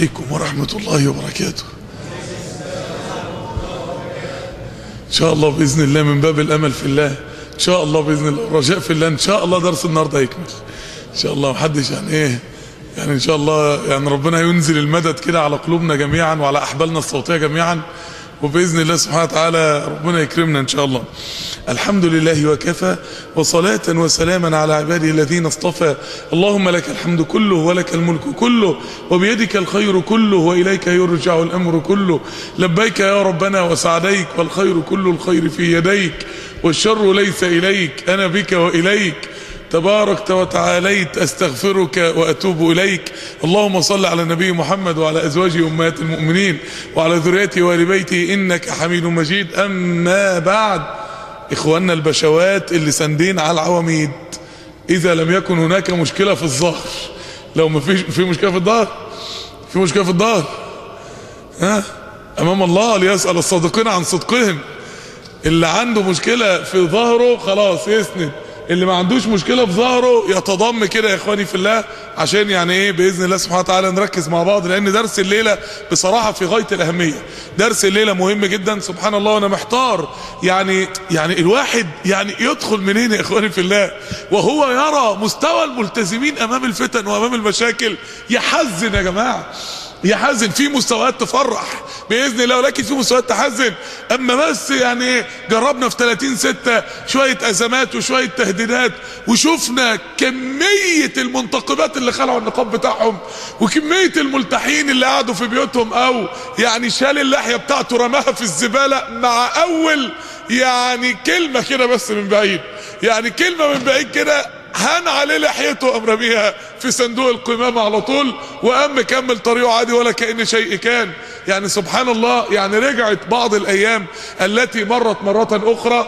عليكم ورحمة الله وبركاته إن شاء الله بإذن الله من باب الأمل في الله إن شاء الله بإذن الله الرجاء في الله إن شاء الله درس النهاردة يكمل إن شاء الله محدش يعني إيه يعني إن شاء الله يعني ربنا ينزل المدد كده على قلوبنا جميعا وعلى أحبالنا الصوتية جميعا وبإذن الله سبحانه وتعالى ربنا يكرمنا إن شاء الله الحمد لله وكفى وصلاة وسلاما على عباده الذين اصطفى اللهم لك الحمد كله ولك الملك كله وبيدك الخير كله وإليك يرجع الأمر كله لبيك يا ربنا وسعديك والخير كل الخير في يديك والشر ليس إليك أنا بك وإليك تباركت وتعاليت استغفرك واتوب اليك اللهم صل على النبي محمد وعلى ازواجه امهات المؤمنين وعلى ذريته وال بيته انك حميد مجيد اما بعد اخواننا البشوات اللي ساندين على العواميد اذا لم يكن هناك مشكله في الظهر لو ما فيش في مشكله في الظهر في مشكله في الظهر ها امام الله ليسال الصادقين عن صدقهم اللي عنده مشكله في ظهره خلاص يسند اللي ما عندوش مشكلة في ظهره يتضم كده يا اخواني في الله عشان يعني ايه باذن الله سبحانه وتعالى نركز مع بعض لان درس الليلة بصراحة في غاية الاهمية درس الليلة مهم جدا سبحان الله وانا محتار يعني يعني الواحد يعني يدخل منين يا اخواني في الله وهو يرى مستوى الملتزمين امام الفتن وامام المشاكل يحزن يا جماعة يحزن في مستويات تفرح باذن الله ولكن في مستويات تحزن اما بس يعني جربنا في 30 6 شويه ازمات وشويه تهديدات وشفنا كميه المنتقبات اللي خلعوا النقاب بتاعهم وكميه الملتحين اللي قعدوا في بيوتهم او يعني شال اللحيه بتاعته رماها في الزباله مع اول يعني كلمه كده بس من بعيد يعني كلمه من بعيد كده هان عليه لحيته قام رميها في صندوق القمامة على طول وقام مكمل طريقه عادي ولا كأن شيء كان يعني سبحان الله يعني رجعت بعض الأيام التي مرت مرة أخرى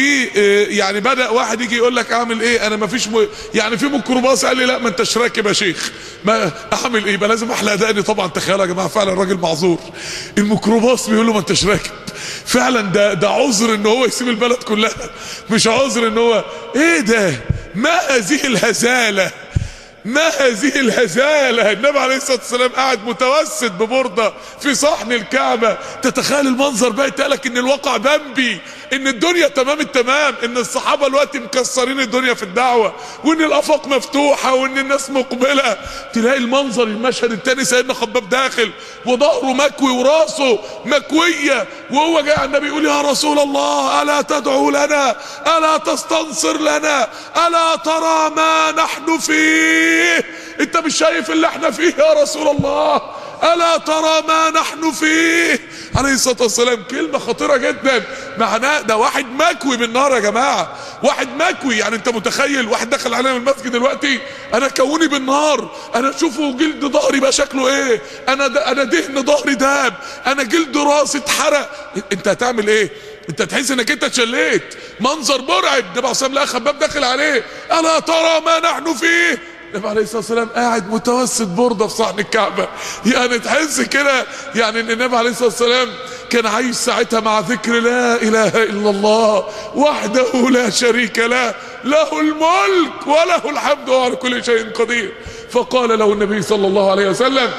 ويعني بدأ واحد يجي يقول لك أعمل إيه أنا ما فيش م... يعني في ميكروباص قال لي لا ما أنتش راكب يا شيخ ما أعمل إيه بقى لازم أحلى أداني طبعا تخيلوا يا جماعة فعلا الراجل معذور الميكروباص بيقول له ما أنتش راكب فعلا ده ده عذر ان هو يسيب البلد كلها مش عذر ان هو ايه ده ما هذه الهزالة ما هذه الهزالة النبي عليه الصلاة والسلام قاعد متوسد ببردة في صحن الكعبة تتخيل المنظر بقى يتقالك ان الواقع بمبي ان الدنيا تمام التمام ان الصحابة الوقت مكسرين الدنيا في الدعوة وان الافاق مفتوحة وان الناس مقبلة تلاقي المنظر المشهد التاني سيدنا خباب داخل وظهره مكوي وراسه مكوية وهو جاي على النبي يقول يا رسول الله الا تدعو لنا الا تستنصر لنا الا ترى ما نحن فيه انت مش شايف اللي احنا فيه يا رسول الله الا ترى ما نحن فيه عليه الصلاه والسلام كلمه خطيره جدا معناه ده واحد مكوي بالنار يا جماعه واحد مكوي يعني انت متخيل واحد دخل علينا من المسجد دلوقتي انا كوني بالنار انا اشوفه جلد ظهري بقى شكله ايه انا ده انا دهن ظهري داب انا جلد راسي اتحرق انت هتعمل ايه انت تحس انك انت اتشليت منظر مرعب النبي عليه الصلاه خباب داخل عليه الا ترى ما نحن فيه النبي عليه الصلاه والسلام قاعد متوسد برده في صحن الكعبه يعني تحس كده يعني ان النبي عليه الصلاه والسلام كان عايش ساعتها مع ذكر لا اله الا الله وحده لا شريك له له الملك وله الحمد وهو على كل شيء قدير فقال له النبي صلى الله عليه وسلم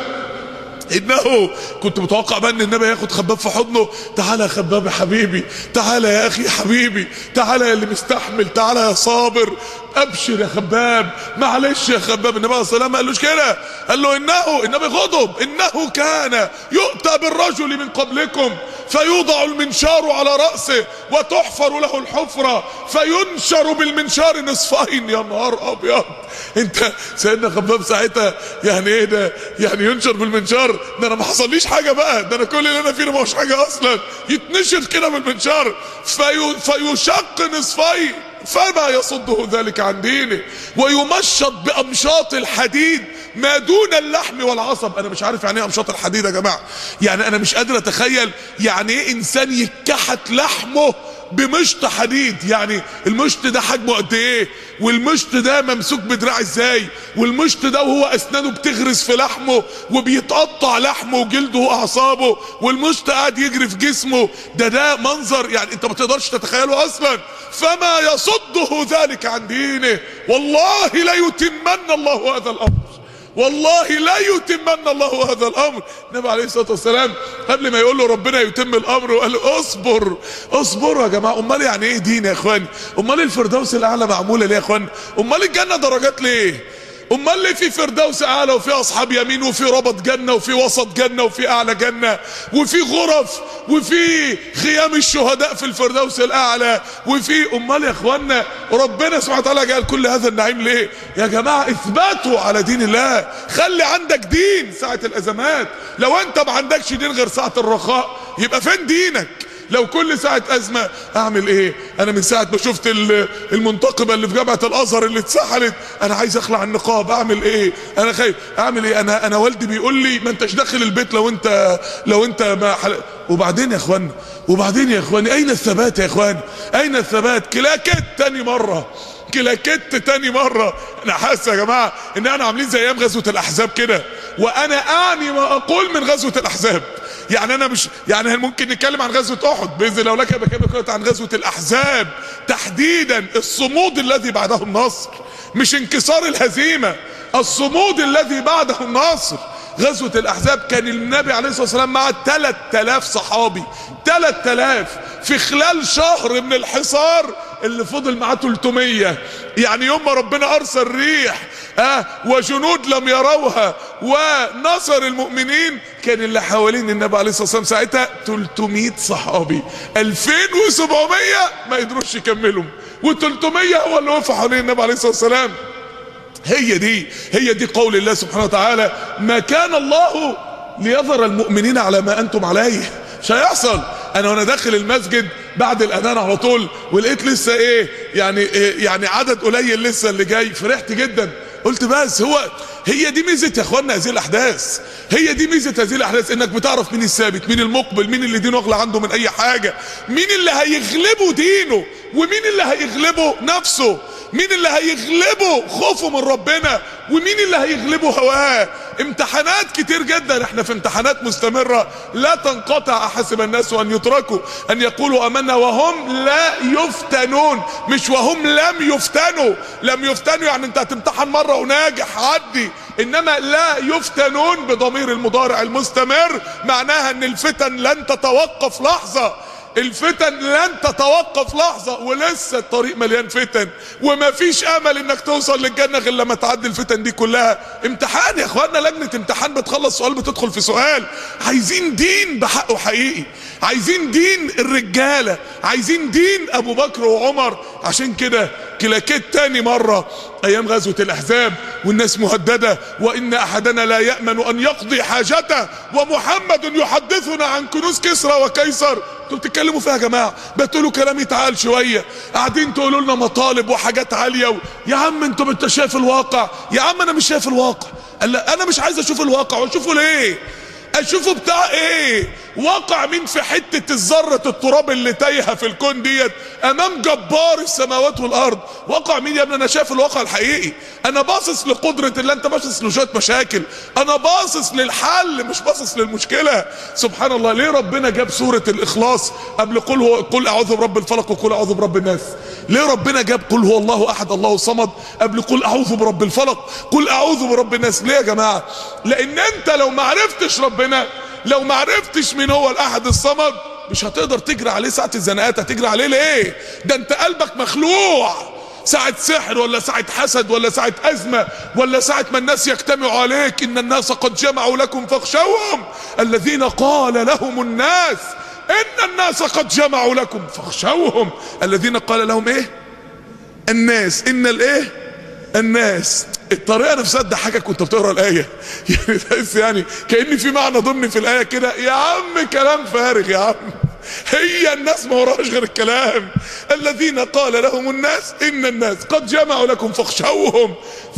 انه كنت متوقع بقى ان النبي ياخد خباب في حضنه تعالى يا خباب يا حبيبي تعالى يا اخي حبيبي تعالى يا اللي مستحمل تعالى يا صابر ابشر يا خباب معلش يا خباب النبي عليه الصلاه والسلام ما قالوش كده قال له انه النبي غضب انه كان يؤتى بالرجل من قبلكم فيوضع المنشار على راسه وتحفر له الحفره فينشر بالمنشار نصفين يا نهار ابيض انت سيدنا خباب ساعتها يعني ايه ده يعني ينشر بالمنشار ده انا ما حصليش حاجه بقى ده انا كل اللي انا فيه ما هوش حاجه اصلا يتنشر كده بالمنشار في فيشق نصفين فما يصده ذلك عن دينه ويمشط بامشاط الحديد ما دون اللحم والعصب انا مش عارف يعني ايه امشاط الحديد يا جماعه يعني انا مش قادر اتخيل يعني ايه انسان يتكحت لحمه بمشط حديد يعني المشط ده حجمه قد ايه والمشط ده ممسوك بدراع ازاي والمشط ده وهو اسنانه بتغرس في لحمه وبيتقطع لحمه وجلده واعصابه والمشط قاعد يجري في جسمه ده ده منظر يعني انت ما تقدرش تتخيله اصلا فما يصده ذلك عن دينه والله لا يتمن الله هذا الامر والله لا يتمن الله هذا الامر النبي عليه الصلاه والسلام قبل ما يقول له ربنا يتم الامر وقال له اصبر اصبروا يا جماعه امال يعني ايه دين يا اخوان امال الفردوس الاعلى معموله ليه يا اخوان امال الجنه درجات ليه امال ليه في فردوس اعلى وفي اصحاب يمين وفي ربط جنه وفي وسط جنه وفي اعلى جنه وفي غرف وفي خيام الشهداء في الفردوس الاعلى وفي امال يا اخوانا ربنا سبحانه وتعالى جعل كل هذا النعيم ليه يا جماعه اثباتوا على دين الله خلي عندك دين ساعه الازمات لو انت ما عندكش دين غير ساعه الرخاء يبقى فين دينك لو كل ساعة أزمة أعمل إيه؟ أنا من ساعة ما شفت المنتقبة اللي في جامعة الأزهر اللي اتسحلت أنا عايز أخلع النقاب أعمل إيه؟ أنا خايف أعمل إيه؟ أنا أنا والدي بيقول لي ما أنتش داخل البيت لو أنت لو أنت ما حل... وبعدين يا إخوان وبعدين يا إخواني أين الثبات يا إخوان؟ أين الثبات؟ كلاكت تاني مرة كلاكت تاني مرة أنا حاسس يا جماعة إن أنا عاملين زي أيام غزوة الأحزاب كده وأنا أعني ما أقول من غزوة الأحزاب يعني انا مش يعني ممكن نتكلم عن غزوه احد باذن الله ولكن بكلمك عن غزوه الاحزاب تحديدا الصمود الذي بعده النصر مش انكسار الهزيمه الصمود الذي بعده النصر غزوة الأحزاب كان النبي عليه الصلاة والسلام مع 3000 صحابي 3000 في خلال شهر من الحصار اللي فضل معاه 300 يعني يوم ما ربنا أرسل ريح آه وجنود لم يروها ونصر المؤمنين كان اللي حوالين النبي عليه الصلاة والسلام ساعتها 300 صحابي 2700 ما يقدروش يكملوا و300 هو اللي وقف حوالين النبي عليه الصلاة والسلام هي دي هي دي قول الله سبحانه وتعالى ما كان الله ليظهر المؤمنين على ما انتم عليه مش هيحصل انا وانا داخل المسجد بعد الاذان على طول ولقيت لسه ايه يعني إيه يعني عدد قليل لسه اللي جاي فرحت جدا قلت بس هو هي دي ميزه يا اخوانا هذه الاحداث هي دي ميزه هذه الاحداث انك بتعرف مين الثابت مين المقبل مين اللي دينه اغلى عنده من اي حاجه مين اللي هيغلبه دينه ومين اللي هيغلبه نفسه مين اللي هيغلبه خوفه من ربنا ومين اللي هيغلبه هواه امتحانات كتير جدا احنا في امتحانات مستمرة لا تنقطع احسب الناس ان يتركوا ان يقولوا امنا وهم لا يفتنون مش وهم لم يفتنوا لم يفتنوا يعني انت هتمتحن مرة وناجح عدي انما لا يفتنون بضمير المضارع المستمر معناها ان الفتن لن تتوقف لحظة الفتن لن تتوقف لحظة ولسه الطريق مليان فتن وما فيش امل انك توصل للجنة غير لما تعدي الفتن دي كلها امتحان يا اخوانا لجنة امتحان بتخلص سؤال بتدخل في سؤال عايزين دين بحقه حقيقي عايزين دين الرجالة عايزين دين ابو بكر وعمر عشان كده كلاكيت تاني مرة ايام غزوة الاحزاب والناس مهددة وان احدنا لا يأمن ان يقضي حاجته ومحمد يحدثنا عن كنوز كسرى وكيسر انتوا بتتكلموا فيها يا جماعه بتقولوا كلام يتعال شويه قاعدين تقولوا لنا مطالب وحاجات عاليه و... يا عم انتوا انت شايف الواقع يا عم انا مش شايف الواقع قال لا انا مش عايز اشوف الواقع واشوفه ليه اشوفه بتاع ايه واقع مين في حتة الذرة التراب اللي تايهة في الكون ديت امام جبار السماوات والارض واقع مين يا ابني انا شايف الواقع الحقيقي انا باصص لقدرة الله انت باصص لشوية مشاكل انا باصص للحل مش باصص للمشكلة سبحان الله ليه ربنا جاب سورة الاخلاص قبل قل هو قل اعوذ برب الفلق وقل اعوذ برب الناس ليه ربنا جاب قل هو الله احد الله الصمد قبل قل اعوذ برب الفلق قل اعوذ برب الناس ليه يا جماعة لان انت لو ما عرفتش ربنا لو ما عرفتش مين هو الاحد الصمد مش هتقدر تجري عليه ساعة الزنقات هتجري عليه ليه ده انت قلبك مخلوع ساعة سحر ولا ساعة حسد ولا ساعة أزمة ولا ساعة ما الناس يجتمعوا عليك إن الناس قد جمعوا لكم فاخشوهم الذين قال لهم الناس إن الناس قد جمعوا لكم فاخشوهم الذين قال لهم إيه الناس إن الإيه الناس الطريقه نفسها تضحكك وانت بتقرا الايه يعني تحس يعني كان في معنى ضمني في الايه كده يا عم كلام فارغ يا عم هي الناس ما وراهاش غير الكلام الذين قال لهم الناس ان الناس قد جمعوا لكم فاخشوهم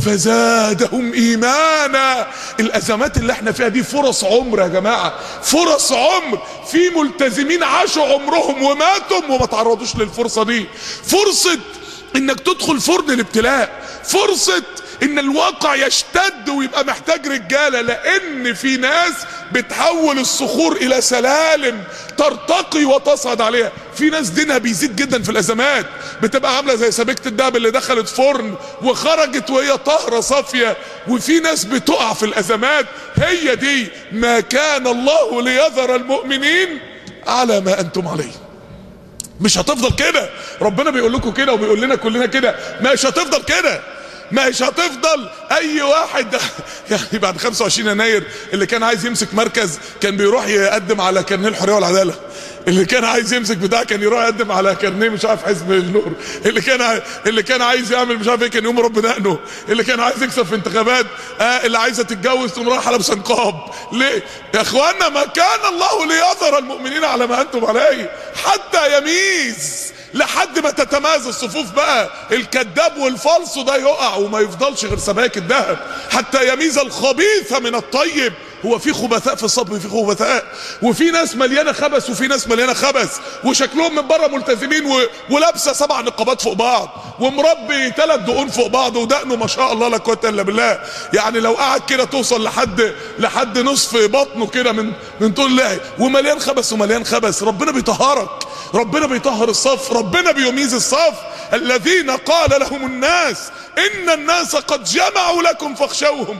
فزادهم ايمانا الازمات اللي احنا فيها دي فرص عمر يا جماعه فرص عمر في ملتزمين عاشوا عمرهم وماتوا وما تعرضوش للفرصه دي فرصه انك تدخل فرن الابتلاء فرصة ان الواقع يشتد ويبقى محتاج رجالة لان في ناس بتحول الصخور الى سلالم ترتقي وتصعد عليها في ناس دينها بيزيد جدا في الازمات بتبقى عامله زي سبيكه الدهب اللي دخلت فرن وخرجت وهي طاهره صافيه وفي ناس بتقع في الازمات هي دي ما كان الله ليذر المؤمنين على ما انتم عليه مش هتفضل كده ربنا بيقول لكم كده وبيقول لنا كلنا كده مش هتفضل كده مش هتفضل اي واحد يعني بعد 25 يناير اللي كان عايز يمسك مركز كان بيروح يقدم على كارنيه الحريه والعداله اللي كان عايز يمسك بتاع كان يروح يقدم على كارنيه مش عارف حزب النور اللي كان عاي... اللي كان عايز يعمل مش عارف ايه كان يقوم رب دقنه اللي كان عايز يكسب في انتخابات آه اللي عايزه تتجوز تقوم رايحه لابسه نقاب ليه يا اخوانا ما كان الله ليظهر المؤمنين على ما انتم عليه حتى يميز لحد ما تتمايز الصفوف بقى الكذاب والفالصو ده يقع وما يفضلش غير سباك الذهب حتى يميز الخبيث من الطيب هو في خبثاء في الصف في خبثاء وفي ناس مليانه خبث وفي ناس مليانه خبث وشكلهم من بره ملتزمين و... ولابسه سبع نقابات فوق بعض ومربي ثلاث دقون فوق بعض ودقنه ما شاء الله لا قوه الا بالله يعني لو قعد كده توصل لحد لحد نصف بطنه كده من من طول الله ومليان خبث ومليان خبث ربنا بيطهرك ربنا بيطهر الصف ربنا بيميز الصف الذين قال لهم الناس ان الناس قد جمعوا لكم فاخشوهم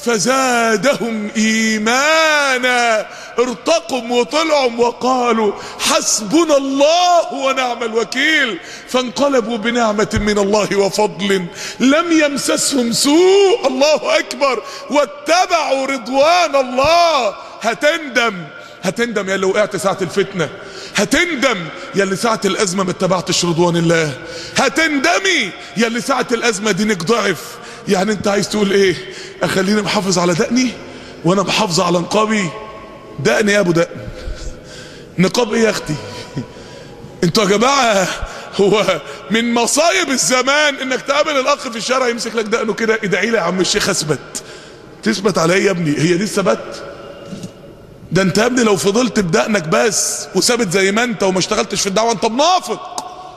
فزادهم ايمانا ارتقوا وطلعوا وقالوا حسبنا الله ونعم الوكيل فانقلبوا بنعمة من الله وفضل لم يمسسهم سوء الله اكبر واتبعوا رضوان الله هتندم هتندم يا اللي وقعت ساعة الفتنة هتندم يا اللي ساعة الأزمة ما اتبعتش رضوان الله هتندمي يا اللي ساعة الأزمة دينك ضعف يعني انت عايز تقول ايه اخليني محافظ على دقني وانا محافظة على نقابي دقني يا ابو دقن نقاب ايه يا اختي انتوا يا جماعة هو من مصايب الزمان انك تقابل الاخ في الشارع يمسك لك دقنه كده ادعي لي يا عم الشيخ اثبت تثبت على ايه يا ابني هي دي الثبات ده انت يا ابني لو فضلت بدقنك بس وثابت زي ما انت وما اشتغلتش في الدعوه انت منافق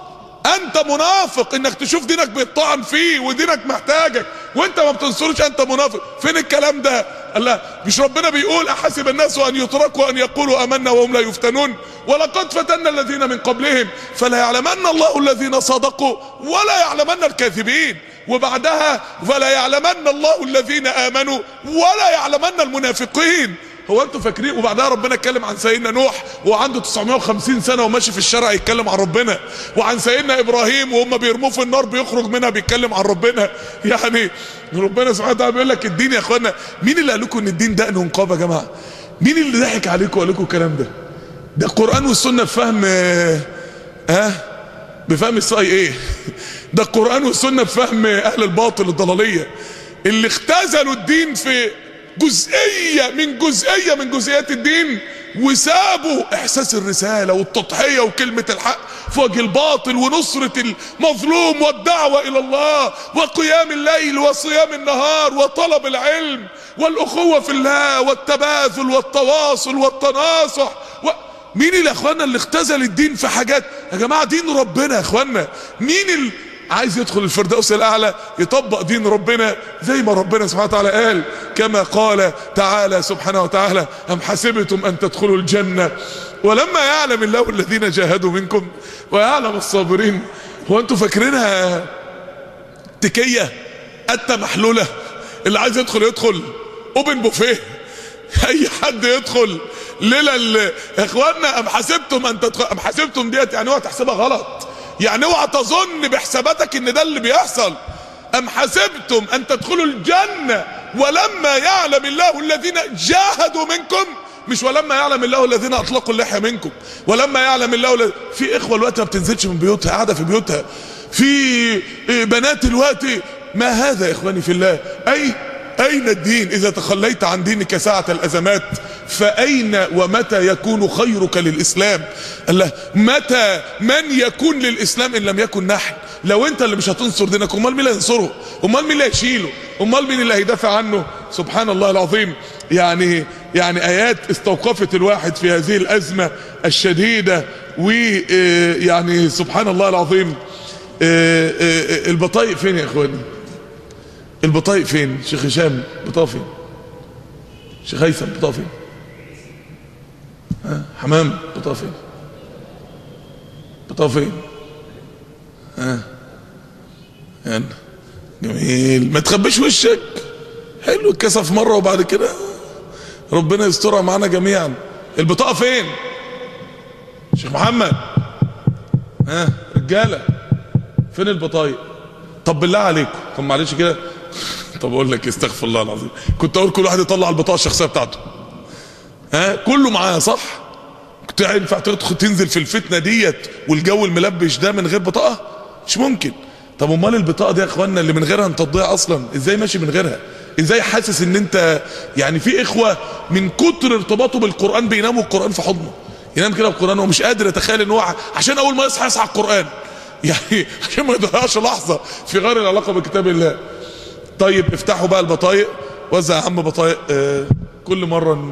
انت منافق انك تشوف دينك بيطعن فيه ودينك محتاجك وانت ما بتنصرش انت منافق فين الكلام ده الله مش ربنا بيقول احسب الناس ان يتركوا ان يقولوا امنا وهم لا يفتنون ولقد فتنا الذين من قبلهم فلا يعلمن الله الذين صدقوا ولا يعلمن الكاذبين وبعدها فلا يعلمن الله الذين امنوا ولا يعلمن المنافقين هو انتوا فاكرين وبعدها ربنا اتكلم عن سيدنا نوح وعنده 950 سنه وماشي في الشارع يتكلم عن ربنا وعن سيدنا ابراهيم وهم بيرموه في النار بيخرج منها بيتكلم عن ربنا يعني ربنا سبحانه وتعالى بيقول لك الدين يا اخوانا مين اللي قال لكم ان الدين دقن ونقاب يا جماعه مين اللي ضحك عليكم وقال لكم الكلام ده ده القران والسنه بفهم ها أه؟ بفهم الصاي ايه ده القران والسنه بفهم اهل الباطل الضلاليه اللي اختزلوا الدين في جزئية من جزئية من جزئيات الدين وسابوا احساس الرسالة والتضحية وكلمة الحق في وجه الباطل ونصرة المظلوم والدعوة الى الله وقيام الليل وصيام النهار وطلب العلم والاخوة في الله والتباذل والتواصل والتناصح و... مين اللي يا اخوانا اللي اختزل الدين في حاجات يا جماعة دين ربنا يا اخوانا مين اللي عايز يدخل الفردوس الاعلى يطبق دين ربنا زي ما ربنا سبحانه وتعالى قال كما قال تعالى سبحانه وتعالى ام حسبتم ان تدخلوا الجنة ولما يعلم الله الذين جاهدوا منكم ويعلم الصابرين هو انتوا فاكرينها تكية قتة محلولة اللي عايز يدخل يدخل اوبن بوفيه اي حد يدخل ليلة يا اخوانا ام حسبتم ان تدخل ام حسبتم ديت يعني هو تحسبها غلط يعني اوعى تظن بحساباتك ان ده اللي بيحصل ام حسبتم ان تدخلوا الجنة ولما يعلم الله الذين جاهدوا منكم مش ولما يعلم الله الذين اطلقوا اللحية منكم ولما يعلم الله الذين في اخوة الوقت ما بتنزلش من بيوتها قاعدة في بيوتها في بنات الوقت ما هذا يا اخواني في الله اي اين الدين اذا تخليت عن دينك ساعة الازمات فاين ومتى يكون خيرك للاسلام الله متى من يكون للاسلام ان لم يكن نحن لو انت اللي مش هتنصر دينك امال مين اللي هينصره امال مين اللي هيشيله امال مين اللي هيدافع عنه سبحان الله العظيم يعني يعني ايات استوقفت الواحد في هذه الازمة الشديدة ويعني سبحان الله العظيم البطايق فين يا اخواني البطايق فين شيخ هشام بطاقه فين شيخ هيثم بطاقه فين ها حمام بطاقه فين بطاقه فين ها يعني جميل ما تخبيش وشك حلو اتكسف مره وبعد كده ربنا يسترها معانا جميعا البطاقه فين شيخ محمد ها رجاله فين البطايق طب بالله عليكم طب معلش كده طب اقول لك استغفر الله العظيم كنت اقول كل واحد يطلع البطاقه الشخصيه بتاعته ها كله معاه صح كنت ينفع تدخل تنزل في الفتنه ديت والجو الملبش ده من غير بطاقه مش ممكن طب امال البطاقه دي يا اخوانا اللي من غيرها انت تضيع اصلا ازاي ماشي من غيرها ازاي حاسس ان انت يعني في اخوه من كتر ارتباطه بالقران بيناموا القران في حضنه ينام كده بالقران ومش قادر يتخيل ان هو عشان اول ما يصحى يصحى القران يعني عشان ما يضيعش لحظه في غير العلاقه بكتاب الله طيب افتحوا بقى البطايق وزع يا عم بطايق آه كل مره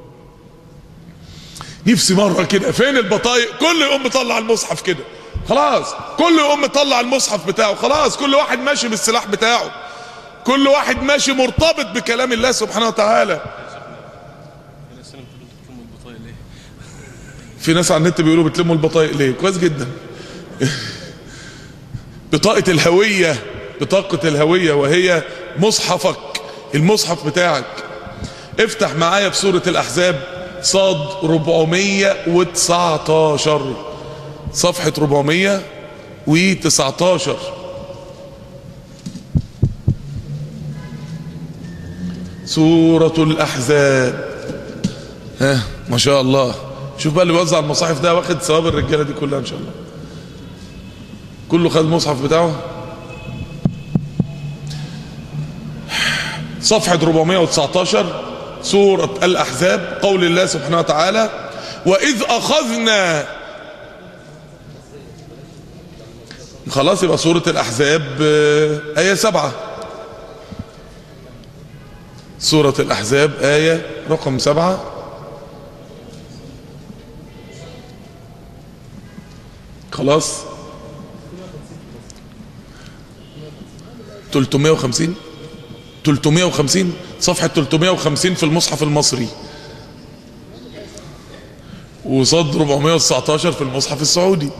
نفسي مره كده فين البطايق كل يوم مطلع المصحف كده خلاص كل يوم مطلع المصحف بتاعه خلاص كل واحد ماشي بالسلاح بتاعه كل واحد ماشي مرتبط بكلام الله سبحانه وتعالى في ناس على النت بيقولوا بتلموا البطايق ليه كويس جدا بطاقة الهوية بطاقة الهوية وهي مصحفك المصحف بتاعك افتح معايا في سورة الأحزاب صاد 419 صفحة 419 سورة الأحزاب ها ما شاء الله شوف بقى اللي بيوزع المصاحف ده واخد ثواب الرجالة دي كلها إن شاء الله كله خد المصحف بتاعه صفحة 419 سورة الأحزاب قول الله سبحانه وتعالى وإذ أخذنا خلاص يبقى سورة الأحزاب آية سبعة سورة الأحزاب آية رقم سبعة خلاص 350 350 صفحة 350 في المصحف المصري وصد 419 في المصحف السعودي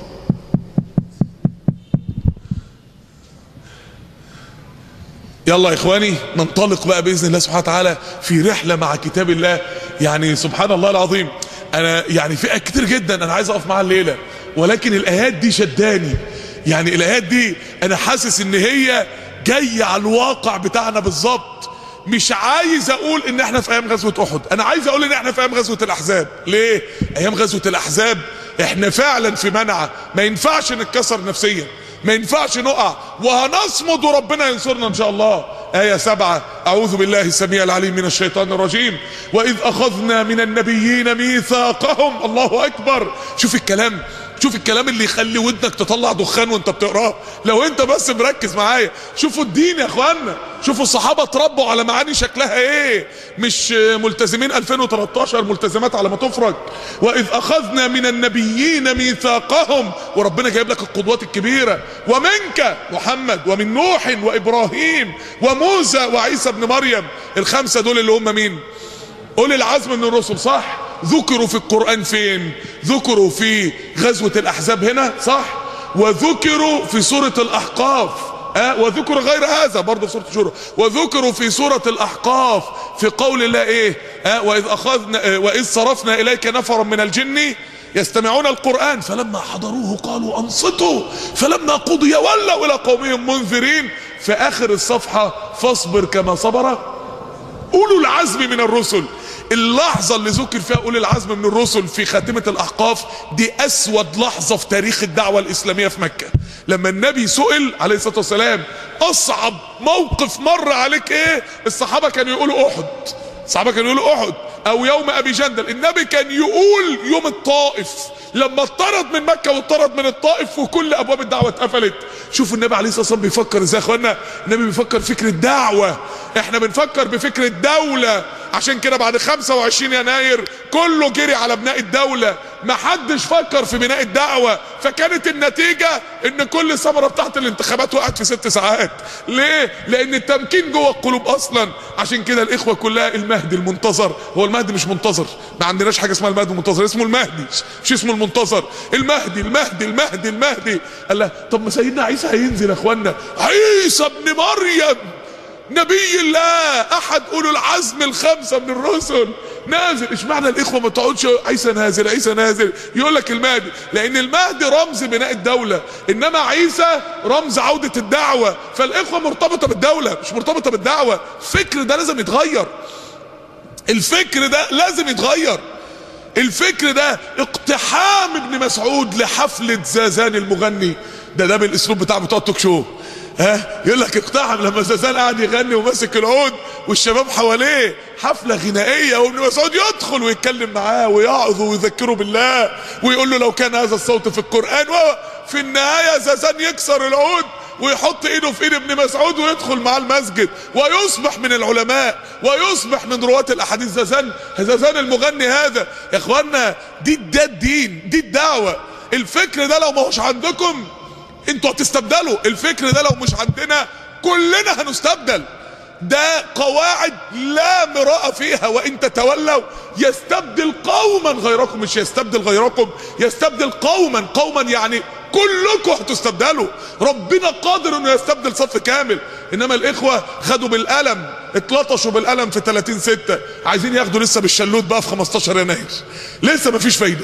يلا يا اخواني ننطلق بقى باذن الله سبحانه وتعالى في رحله مع كتاب الله يعني سبحان الله العظيم انا يعني في آيات كتير جدا انا عايز اقف معاها الليله ولكن الايات دي شداني يعني الايات دي انا حاسس ان هي جايه على الواقع بتاعنا بالظبط مش عايز اقول ان احنا في ايام غزوه احد انا عايز اقول ان احنا في ايام غزوه الاحزاب ليه ايام غزوه الاحزاب احنا فعلا في منعه ما ينفعش نتكسر نفسيا ما ينفعش نقع وهنصمد وربنا ينصرنا ان شاء الله آية سبعة أعوذ بالله السميع العليم من الشيطان الرجيم وإذ أخذنا من النبيين ميثاقهم الله أكبر شوف الكلام شوف الكلام اللي يخلي ودنك تطلع دخان وانت بتقراه لو انت بس مركز معايا شوفوا الدين يا اخوانا شوفوا الصحابه اتربوا على معاني شكلها ايه مش ملتزمين 2013 ملتزمات على ما تفرج واذ اخذنا من النبيين ميثاقهم وربنا جايب لك القدوات الكبيره ومنك محمد ومن نوح وابراهيم وموسى وعيسى ابن مريم الخمسه دول اللي هم مين اولي العزم من الرسل صح ذكروا في القرآن فين ذكروا في غزوة الأحزاب هنا صح وذكروا في سورة الأحقاف أه وذكر غير هذا برضه في سورة الشورى وذكروا في سورة الأحقاف في قول الله إيه أه وإذ أخذنا أه وإذ صرفنا إليك نفرا من الجن يستمعون القرآن فلما حضروه قالوا أنصتوا فلما قضي ولوا إلى قومهم منذرين في آخر الصفحة فاصبر كما صبر أولو العزم من الرسل اللحظة اللي ذكر فيها أولي العزم من الرسل في خاتمة الأحقاف دي أسود لحظة في تاريخ الدعوة الإسلامية في مكة لما النبي سئل عليه الصلاة والسلام أصعب موقف مر عليك إيه الصحابة كانوا يقولوا أحد الصحابة كانوا يقولوا أحد أو يوم أبي جندل النبي كان يقول يوم الطائف لما اطرد من مكة واطرد من الطائف وكل أبواب الدعوة اتقفلت شوفوا النبي عليه الصلاة والسلام بيفكر ازاي يا اخوانا النبي بيفكر فكرة دعوة احنا بنفكر بفكرة دولة عشان كده بعد 25 يناير كله جري على بناء الدولة محدش فكر في بناء الدعوة فكانت النتيجة ان كل ثمرة بتاعت الانتخابات وقعت في ست ساعات ليه لان التمكين جوه القلوب اصلا عشان كده الاخوة كلها المهدي المنتظر هو المهدي مش منتظر ما عندناش حاجة اسمها المهدي المنتظر اسمه المهدي مش اسمه المنتظر المهدي المهدي المهدي المهدي قال له طب ما سيدنا عيسى هينزل يا اخوانا عيسى ابن مريم نبي الله احد اولو العزم الخمسه من الرسل نازل اشمعنى الاخوه ما تقعدش عيسى نازل عيسى نازل يقول لك المهدي لان المهدي رمز بناء الدوله انما عيسى رمز عوده الدعوه فالاخوه مرتبطه بالدوله مش مرتبطه بالدعوه الفكر ده لازم يتغير الفكر ده لازم يتغير الفكر ده اقتحام ابن مسعود لحفله زازان المغني ده ده بالاسلوب بتاع بتوع التوك شو ها يقول لك اقتحم لما زازان قاعد يغني وماسك العود والشباب حواليه حفله غنائيه وابن مسعود يدخل ويتكلم معاه ويعظه ويذكره بالله ويقول له لو كان هذا الصوت في القران وفي النهايه زازان يكسر العود ويحط ايده في ايد ابن مسعود ويدخل معاه المسجد ويصبح من العلماء ويصبح من رواة الاحاديث زازان زازان المغني هذا يا اخوانا دي ده الدين دي الدعوه الفكر ده لو ما هوش عندكم انتوا هتستبدلوا الفكر ده لو مش عندنا كلنا هنستبدل ده قواعد لا مراء فيها وان تتولوا يستبدل قوما غيركم مش يستبدل غيركم يستبدل قوما قوما يعني كلكم هتستبدلوا ربنا قادر انه يستبدل صف كامل انما الاخوه خدوا بالقلم اتلطشوا بالقلم في 30 6 عايزين ياخدوا لسه بالشلوت بقى في 15 يناير لسه مفيش فايده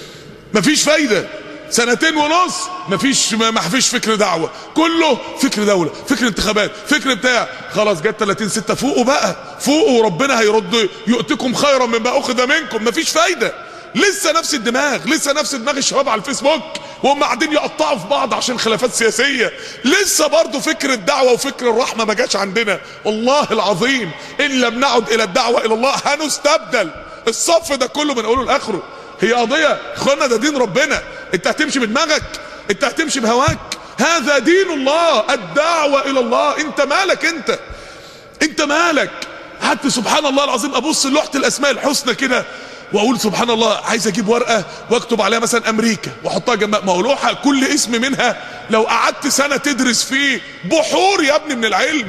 مفيش فايده سنتين ونص مفيش ما فيش فكر دعوه كله فكر دوله فكر انتخابات فكر بتاع خلاص جت 30 6 فوقوا بقى فوقوا وربنا هيرد يؤتكم خيرا مما اخذ منكم مفيش فايده لسه نفس الدماغ لسه نفس دماغ الشباب على الفيسبوك وهم قاعدين يقطعوا في بعض عشان خلافات سياسيه لسه برضه فكر الدعوه وفكر الرحمه ما جاش عندنا والله العظيم ان لم نعد الى الدعوه الى الله هنستبدل الصف ده كله من اوله لاخره هي قضيه اخوانا ده دين ربنا انت هتمشي بدماغك انت هتمشي بهواك هذا دين الله الدعوه الى الله انت مالك انت انت مالك حتى سبحان الله العظيم ابص لوحه الاسماء الحسنى كده واقول سبحان الله عايز اجيب ورقه واكتب عليها مثلا امريكا واحطها جنب ما هو لوحه كل اسم منها لو قعدت سنه تدرس فيه بحور يا ابني من العلم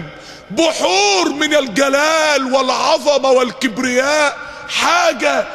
بحور من الجلال والعظمه والكبرياء حاجه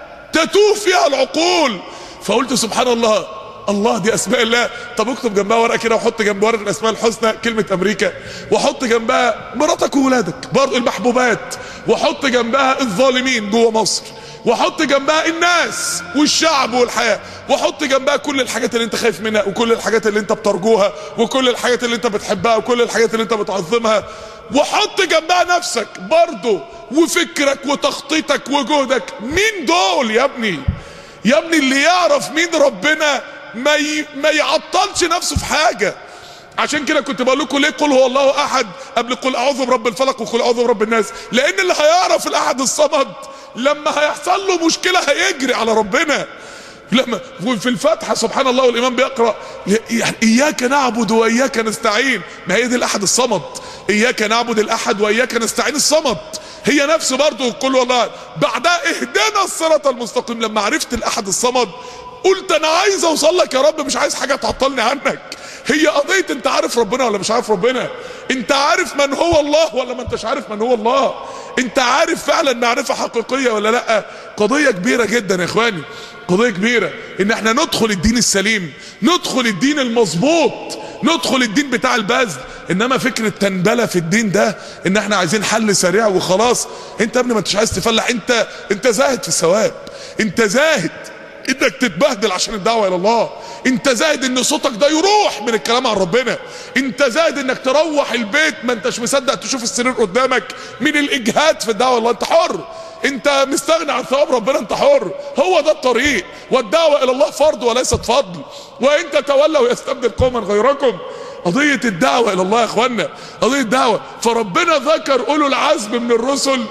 تتوه فيها العقول فقلت سبحان الله الله دي اسماء الله طب اكتب جنبها ورقه كده وحط جنب ورقه الاسماء الحسنى كلمه امريكا وحط جنبها مراتك وولادك برضه المحبوبات وحط جنبها الظالمين جوه مصر وحط جنبها الناس والشعب والحياه وحط جنبها كل الحاجات اللي انت خايف منها وكل الحاجات اللي انت بترجوها وكل الحاجات اللي انت بتحبها وكل الحاجات اللي انت بتعظمها وحط جنبها نفسك برضه وفكرك وتخطيطك وجهدك مين دول يا ابني يا ابني اللي يعرف مين ربنا ما ي... ما يعطلش نفسه في حاجه عشان كده كنت بقول لكم ليه قل هو الله احد قبل قل اعوذ برب الفلق وقل اعوذ برب الناس لان اللي هيعرف الاحد الصمد لما هيحصل له مشكله هيجري على ربنا لما في الفاتحه سبحان الله والامام بيقرا يعني اياك نعبد واياك نستعين ما هي دي الاحد الصمد اياك نعبد الاحد واياك نستعين الصمد هي نفس برضه كل والله بعدها اهدنا الصراط المستقيم لما عرفت الاحد الصمد قلت انا عايز اوصل لك يا رب مش عايز حاجه تعطلني عنك هي قضيه انت عارف ربنا ولا مش عارف ربنا انت عارف من هو الله ولا ما انتش عارف من هو الله انت عارف فعلا معرفه حقيقيه ولا لا قضيه كبيره جدا يا اخواني قضيه كبيره ان احنا ندخل الدين السليم ندخل الدين المظبوط ندخل الدين بتاع البذل انما فكره تنبله في الدين ده ان احنا عايزين حل سريع وخلاص انت يا ابني ما انتش عايز تفلح انت انت زاهد في الثواب انت زاهد انك تتبهدل عشان الدعوه الى الله انت زاهد ان صوتك ده يروح من الكلام عن ربنا انت زاهد انك تروح البيت ما انتش مصدق تشوف السرير قدامك من الاجهاد في الدعوه الى الله انت حر انت مستغني عن ثواب ربنا انت حر هو ده الطريق والدعوه الى الله فرض وليست فضل وان تتولوا يستبدل قوما غيركم قضية الدعوة إلى الله يا إخوانا قضية الدعوة فربنا ذكر أولو العزم من الرسل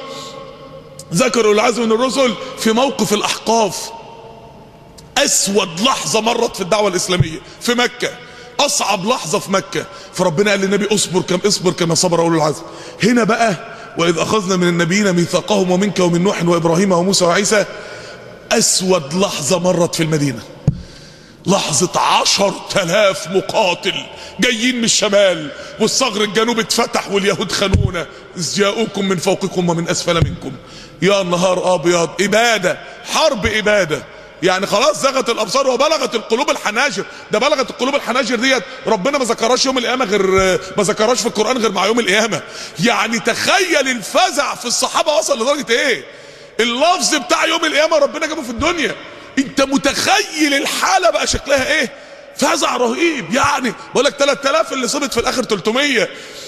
ذكر أولو العزم من الرسل في موقف الأحقاف أسود لحظة مرت في الدعوة الإسلامية في مكة أصعب لحظة في مكة فربنا قال للنبي اصبر كم اصبر كما صبر أولو العزم هنا بقى واذ اخذنا من النبيين ميثاقهم ومنك ومن نوح وابراهيم وموسى وعيسى اسود لحظة مرت في المدينة لحظة عشر تلاف مقاتل جايين من الشمال والصغر الجنوب اتفتح واليهود خانونا إذ جاءوكم من فوقكم ومن أسفل منكم يا نهار أبيض إبادة حرب إبادة يعني خلاص زغت الابصار وبلغت القلوب الحناجر ده بلغت القلوب الحناجر ديت ربنا ما ذكرهاش يوم القيامه غير ما ذكرهاش في القران غير مع يوم القيامه يعني تخيل الفزع في الصحابه وصل لدرجه ايه اللفظ بتاع يوم القيامه ربنا جابه في الدنيا انت متخيل الحاله بقى شكلها ايه فزع رهيب يعني بقول لك 3000 اللي صبت في الاخر 300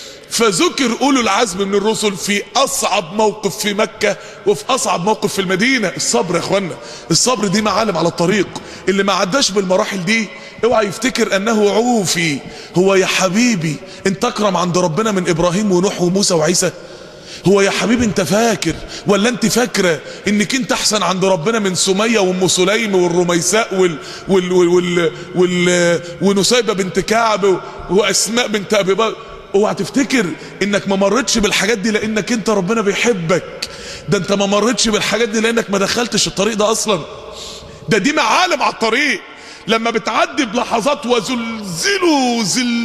فذكر اولو العزم من الرسل في اصعب موقف في مكة وفي اصعب موقف في المدينة الصبر يا اخوانا الصبر دي معالم على الطريق اللي ما عداش بالمراحل دي اوعى يفتكر انه عوفي هو يا حبيبي انت اكرم عند ربنا من ابراهيم ونوح وموسى وعيسى هو يا حبيبي انت فاكر ولا انت فاكره انك انت احسن عند ربنا من سميه وام سليم والرميساء وال وال وال, وال, وال ونسيبه بنت كعب واسماء بنت ابي بكر اوعى تفتكر انك ما مرتش بالحاجات دي لانك انت ربنا بيحبك ده انت ما مرتش بالحاجات دي لانك ما دخلتش الطريق ده اصلا ده دي معالم على الطريق لما بتعدي بلحظات وزلزلوا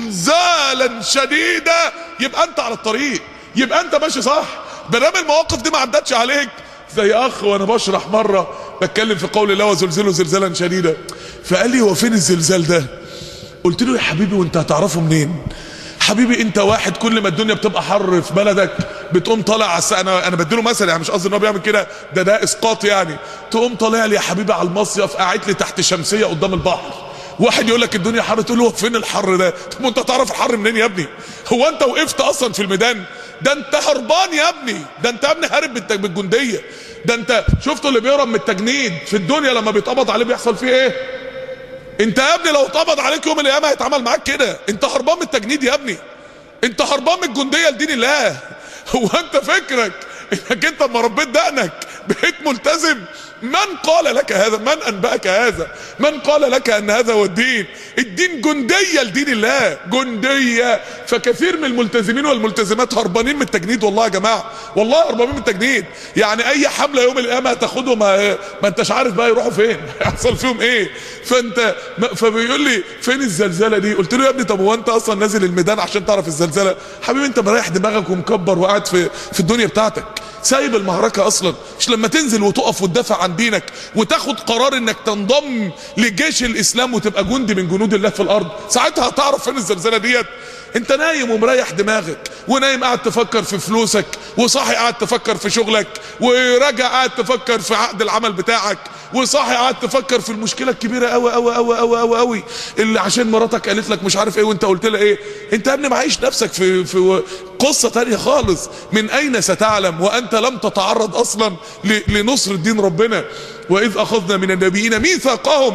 زلزالا شديدا يبقى انت على الطريق يبقى انت ماشي صح بنام المواقف دي ما عدتش عليك زي اخ وانا بشرح مره بتكلم في قول الله وزلزلوا زلزالا شديدا فقال لي هو فين الزلزال ده قلت له يا حبيبي وانت هتعرفه منين حبيبي انت واحد كل ما الدنيا بتبقى حر في بلدك بتقوم طالع على الس- انا انا بديله مثل يعني مش قصدي ان هو بيعمل كده ده ده اسقاط يعني تقوم طالع لي يا حبيبي على المصيف قاعد لي تحت شمسيه قدام البحر واحد يقول لك الدنيا حر تقول له هو فين الحر ده طب انت تعرف الحر منين يا ابني هو انت وقفت اصلا في الميدان ده انت هربان يا ابني ده انت يا ابني هارب بالت- بالجنديه ده انت شفتوا اللي بيهرب من التجنيد في الدنيا لما بيتقبض عليه بيحصل فيه ايه انت يا ابني لو اتقبض عليك يوم القيامه هيتعمل معاك كده انت هربان من التجنيد يا ابني انت هربان من الجنديه لدين الله هو انت فكرك انك انت لما ربيت دقنك بقيت ملتزم من قال لك هذا من انبأك هذا من قال لك ان هذا هو الدين الدين جندية لدين الله جندية فكثير من الملتزمين والملتزمات هربانين من التجنيد والله يا جماعة والله هربانين من التجنيد يعني اي حملة يوم القيامة هتاخدهم ما, ما انتش عارف بقى يروحوا فين هيحصل فيهم ايه فانت ما- فبيقول لي فين الزلزلة دي قلت له يا ابني طب هو انت اصلا نازل الميدان عشان تعرف الزلزلة حبيبي انت مريح دماغك ومكبر وقاعد في في الدنيا بتاعتك سايب المعركة اصلا مش لما تنزل وتقف وتدافع عن دينك وتاخد قرار انك تنضم لجيش الاسلام وتبقى جندي من جنود الله في الارض ساعتها هتعرف فين الزلزلة ديت انت نايم ومريح دماغك ونايم قاعد تفكر في فلوسك وصاحي قاعد تفكر في شغلك وراجع قاعد تفكر في عقد العمل بتاعك وصاحي قاعد تفكر في المشكله الكبيره قوي قوي قوي قوي قوي قوي اللي عشان مراتك قالت لك مش عارف ايه وانت قلت لها ايه انت يا ابني معيش نفسك في في قصه تانية خالص من اين ستعلم وانت لم تتعرض اصلا ل- لنصر الدين ربنا واذ اخذنا من النبيين ميثاقهم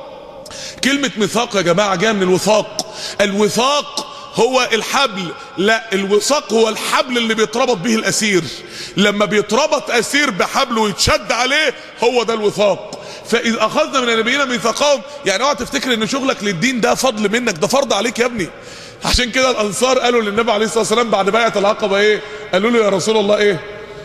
كلمة ميثاق يا جماعة جاية من الوثاق الوثاق هو الحبل لا الوثاق هو الحبل اللي بيتربط به الأسير لما بيتربط أسير بحبل ويتشد عليه هو ده الوثاق فإذ أخذنا من النبيين ميثاقهم يعني اوعى تفتكر إن شغلك للدين ده فضل منك ده فرض عليك يا ابني عشان كده الأنصار قالوا للنبي عليه الصلاة والسلام بعد بيعة العقبة إيه قالوا له يا رسول الله إيه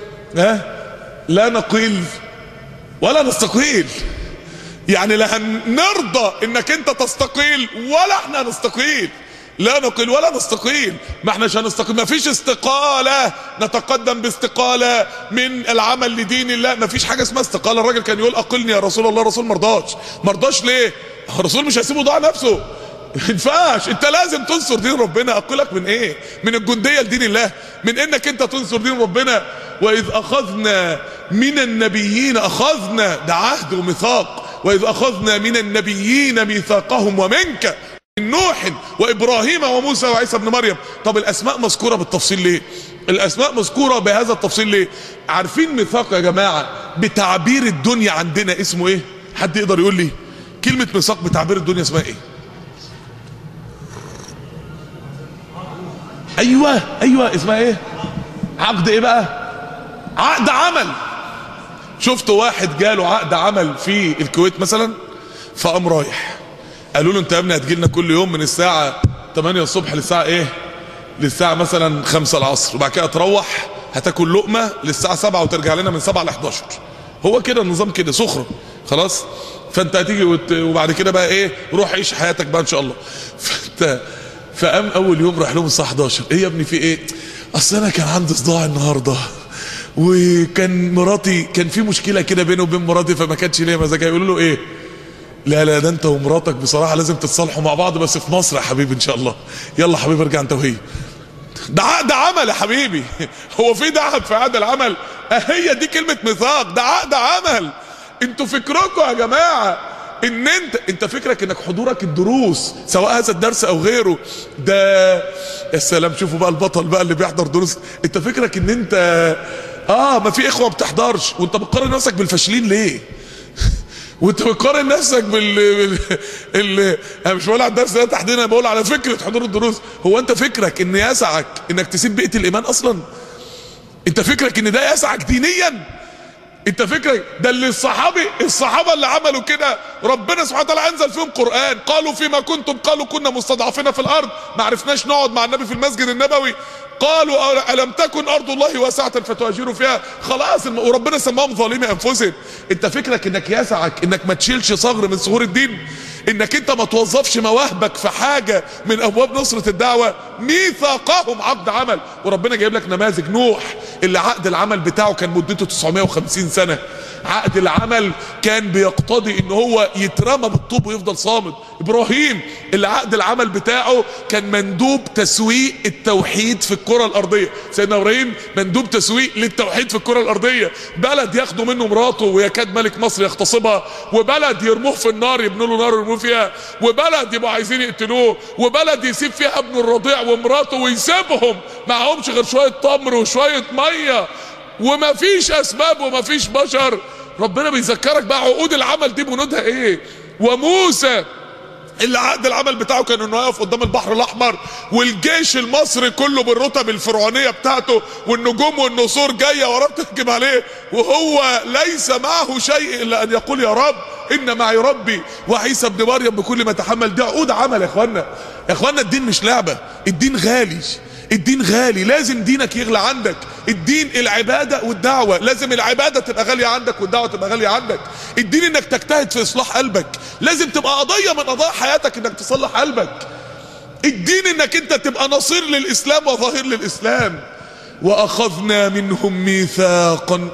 ها لا نقيل ولا نستقيل يعني لا هنرضى انك انت تستقيل ولا احنا نستقيل لا نقيل ولا نستقيل ما احناش هنستقيل ما فيش استقالة نتقدم باستقالة من العمل لدين الله ما فيش حاجة اسمها استقالة الراجل كان يقول اقلني يا رسول الله الرسول مرضاش مرضاش ليه الرسول مش هيسيبه ضاع نفسه ما ينفعش انت لازم تنصر دين ربنا اقولك من ايه من الجندية لدين الله من انك انت تنصر دين ربنا واذ اخذنا من النبيين اخذنا ده عهد وميثاق واذ اخذنا من النبيين ميثاقهم ومنك من نوح وابراهيم وموسى وعيسى ابن مريم طب الاسماء مذكوره بالتفصيل ليه الاسماء مذكوره بهذا التفصيل ليه عارفين ميثاق يا جماعه بتعبير الدنيا عندنا اسمه ايه حد يقدر يقول لي كلمه ميثاق بتعبير الدنيا اسمها ايه ايوه ايوه اسمها ايه عقد ايه بقى عقد عمل شفت واحد جاله عقد عمل في الكويت مثلا فقام رايح قالوا له انت يا ابني هتجي لنا كل يوم من الساعه 8 الصبح للساعه ايه للساعه مثلا 5 العصر وبعد كده تروح هتاكل لقمه للساعه 7 وترجع لنا من 7 ل 11 هو كده النظام كده سخره خلاص فانت هتيجي وت... وبعد كده بقى ايه روح عيش حياتك بقى ان شاء الله فانت فقام اول يوم راح لهم الساعه 11 ايه يا ابني في ايه اصل انا كان عندي صداع النهارده وكان مراتي كان في مشكله كده بينه وبين مراتي فما كانش ليا مزاج يقولوا له ايه لا لا ده انت ومراتك بصراحه لازم تتصالحوا مع بعض بس في مصر يا حبيبي ان شاء الله يلا حبيبي ارجع انت وهي ده عقد عمل يا حبيبي هو في دعم في عقد العمل هي دي كلمه ميثاق ده عقد عمل انتوا فكركم يا جماعه ان انت انت فكرك انك حضورك الدروس سواء هذا الدرس او غيره ده يا سلام شوفوا بقى البطل بقى اللي بيحضر دروس انت فكرك ان انت اه ما في اخوه ما بتحضرش وانت بتقارن نفسك بالفاشلين ليه وانت بتقارن نفسك بال بال- ال... انا مش بقول على الدرس ده تحديدا انا بقول على فكره حضور الدروس هو انت فكرك ان يسعك انك تسيب بيئه الايمان اصلا انت فكرك ان ده يسعك دينيا انت فكرك ده اللي الصحابي الصحابه اللي عملوا كده ربنا سبحانه وتعالى انزل فيهم قران قالوا فيما كنتم قالوا كنا مستضعفين في الارض ما عرفناش نقعد مع النبي في المسجد النبوي قالوا الم تكن ارض الله واسعه فتهاجروا فيها خلاص الم- وربنا سماهم ظالمي انفسهم انت فكرك انك يسعك انك ما تشيلش ثغر من ثغور الدين انك انت ما توظفش مواهبك في حاجه من ابواب نصره الدعوه ميثاقهم عقد عمل وربنا جايب لك نماذج نوح اللي عقد العمل بتاعه كان مدته 950 سنه عقد العمل كان بيقتضي ان هو يترمى بالطوب ويفضل صامد ابراهيم اللي عقد العمل بتاعه كان مندوب تسويق التوحيد في الكره الارضيه سيدنا ابراهيم مندوب تسويق للتوحيد في الكره الارضيه بلد ياخدوا منه مراته ويكاد ملك مصر يغتصبها وبلد يرموه في النار يبنوا له نار يرموه فيها وبلد يبقوا عايزين يقتلوه وبلد يسيب فيها ابنه الرضيع ومراته ويسيبهم معهمش غير شويه تمر وشويه ميه وما فيش اسباب وما فيش بشر ربنا بيذكرك بقى عقود العمل دي بنودها ايه وموسى اللي عقد العمل بتاعه كان انه يقف قدام البحر الاحمر والجيش المصري كله بالرتب الفرعونيه بتاعته والنجوم والنسور جايه وراه بتهجم عليه وهو ليس معه شيء الا ان يقول يا رب ان معي ربي وعيسى ابن مريم بكل ما تحمل دي عقود عمل يا اخوانا يا اخوانا الدين مش لعبه الدين غالي الدين غالي لازم دينك يغلى عندك الدين العبادة والدعوة لازم العبادة تبقى غالية عندك والدعوة تبقى غالية عندك الدين انك تجتهد في اصلاح قلبك لازم تبقى قضية من قضايا حياتك انك تصلح قلبك الدين انك انت تبقى نصير للاسلام وظهير للاسلام واخذنا منهم ميثاقا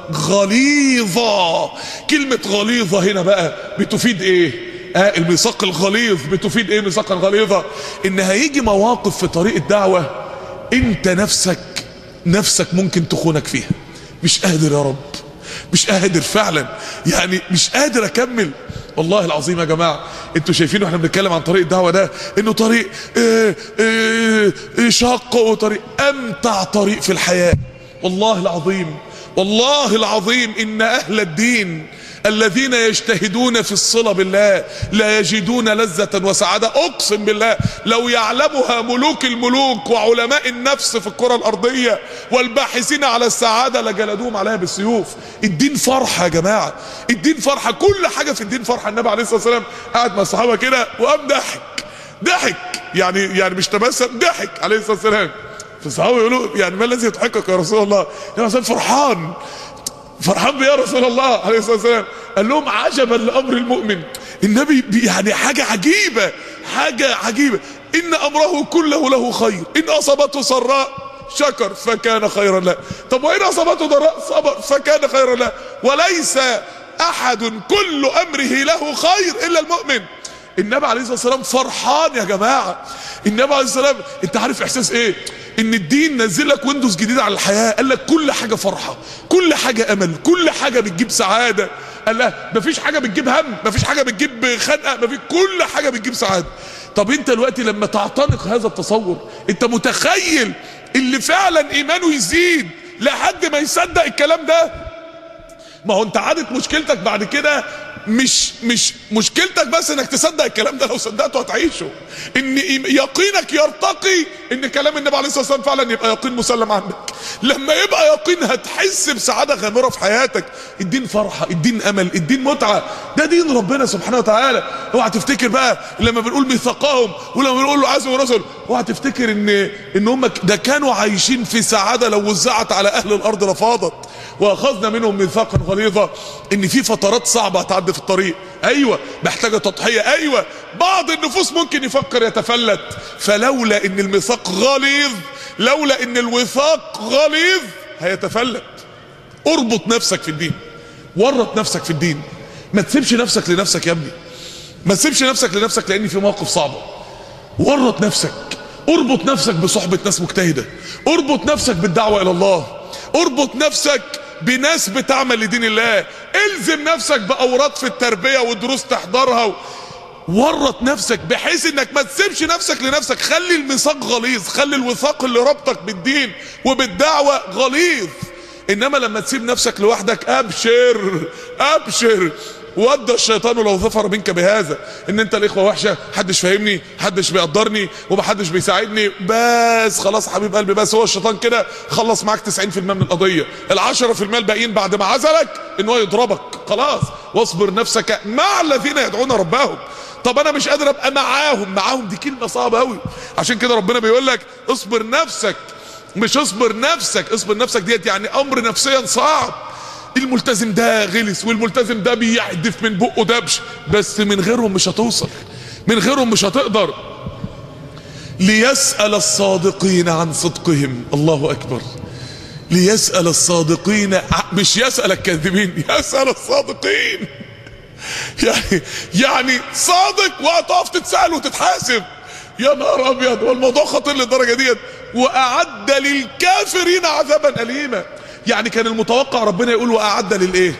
غليظا كلمة غليظة هنا بقى بتفيد ايه آه الميثاق الغليظ بتفيد ايه ميثاقا غليظة ان هيجي مواقف في طريق الدعوة انت نفسك نفسك ممكن تخونك فيها مش قادر يا رب مش قادر فعلا يعني مش قادر اكمل والله العظيم يا جماعه انتوا شايفين واحنا بنتكلم عن طريق الدعوه ده انه طريق اه اه اه شاق وطريق امتع طريق في الحياه والله العظيم والله العظيم ان اهل الدين الذين يجتهدون في الصلة بالله لا يجدون لذة وسعادة أقسم بالله لو يعلمها ملوك الملوك وعلماء النفس في الكرة الأرضية والباحثين على السعادة لجلدوهم عليها بالسيوف الدين فرحة يا جماعة الدين فرحة كل حاجة في الدين فرحة النبي عليه الصلاة والسلام قاعد مع الصحابة كده وقام ضحك ضحك يعني يعني مش تبسم ضحك عليه الصلاة والسلام فالصحابة يقولوا يعني ما الذي يضحكك يا رسول الله يا رسول فرحان فرحان بيه يا رسول الله عليه الصلاه والسلام قال لهم عجبا لامر المؤمن النبي بي- يعني حاجه عجيبه حاجه عجيبه ان امره كله له خير ان اصابته سراء شكر فكان خيرا له طب وان اصابته ضراء صبر فكان خيرا له وليس احد كل امره له خير الا المؤمن النبي عليه الصلاه والسلام فرحان يا جماعه النبي عليه الصلاه والسلام انت عارف احساس ايه ان الدين نزل لك ويندوز جديد على الحياه قال لك كل حاجه فرحه كل حاجه امل كل حاجه بتجيب سعاده قال لا مفيش حاجه بتجيب هم مفيش حاجه بتجيب خنقه مفيش كل حاجه بتجيب سعاده طب انت دلوقتي لما تعتنق هذا التصور انت متخيل اللي فعلا ايمانه يزيد لحد ما يصدق الكلام ده ما هو انت عادت مشكلتك بعد كده مش مش مشكلتك بس انك تصدق الكلام ده لو صدقته هتعيشه ان يقينك يرتقي ان كلام النبي عليه الصلاه والسلام فعلا يبقى يقين مسلم عندك لما يبقى يقين هتحس بسعاده غامره في حياتك الدين فرحه الدين امل الدين متعه ده دين ربنا سبحانه وتعالى اوعى تفتكر بقى لما بنقول ميثاقهم ولما بنقول له عزم ورسل اوعى تفتكر ان ان هم ده كانوا عايشين في سعاده لو وزعت على اهل الارض لفاضت واخذنا منهم ميثاقا غليظا ان في فترات صعبه هتعدي في الطريق ايوه محتاجه تضحيه ايوه بعض النفوس ممكن يفكر يتفلت فلولا ان الميثاق غليظ لولا ان الوثاق غليظ هيتفلت اربط نفسك في الدين ورط نفسك في الدين ما تسيبش نفسك لنفسك يا ابني ما تسيبش نفسك لنفسك لان في مواقف صعبه ورط نفسك اربط نفسك بصحبه ناس مجتهده اربط نفسك بالدعوه الى الله اربط نفسك بناس بتعمل لدين الله الزم نفسك باوراد في التربيه ودروس تحضرها و... ورط نفسك بحيث انك ما تسيبش نفسك لنفسك خلي الميثاق غليظ خلي الوثاق اللي ربطك بالدين وبالدعوه غليظ انما لما تسيب نفسك لوحدك ابشر ابشر ودى الشيطان لو ظفر منك بهذا ان انت الاخوه وحشه محدش فاهمني محدش بيقدرني ومحدش بيساعدني بس خلاص حبيب قلبي بس هو الشيطان كده خلص معاك 90% من القضيه ال10% الباقيين بعد ما عزلك ان هو يضربك خلاص واصبر نفسك مع الذين يدعون ربهم طب انا مش قادر ابقى معاهم معاهم دي كلمه صعبه قوي عشان كده ربنا بيقول لك اصبر نفسك مش اصبر نفسك اصبر نفسك ديت يعني امر نفسيا صعب الملتزم ده غلس والملتزم ده بيحدف من بقه دبش بس من غيرهم مش هتوصل من غيرهم مش هتقدر ليسأل الصادقين عن صدقهم الله أكبر ليسأل الصادقين مش يسأل الكاذبين يسأل الصادقين يعني يعني صادق وهتقف تتسأل وتتحاسب يا نهار ابيض والموضوع خطير للدرجه ديت واعد للكافرين عذابا اليما يعني كان المتوقع ربنا يقول واعد للايه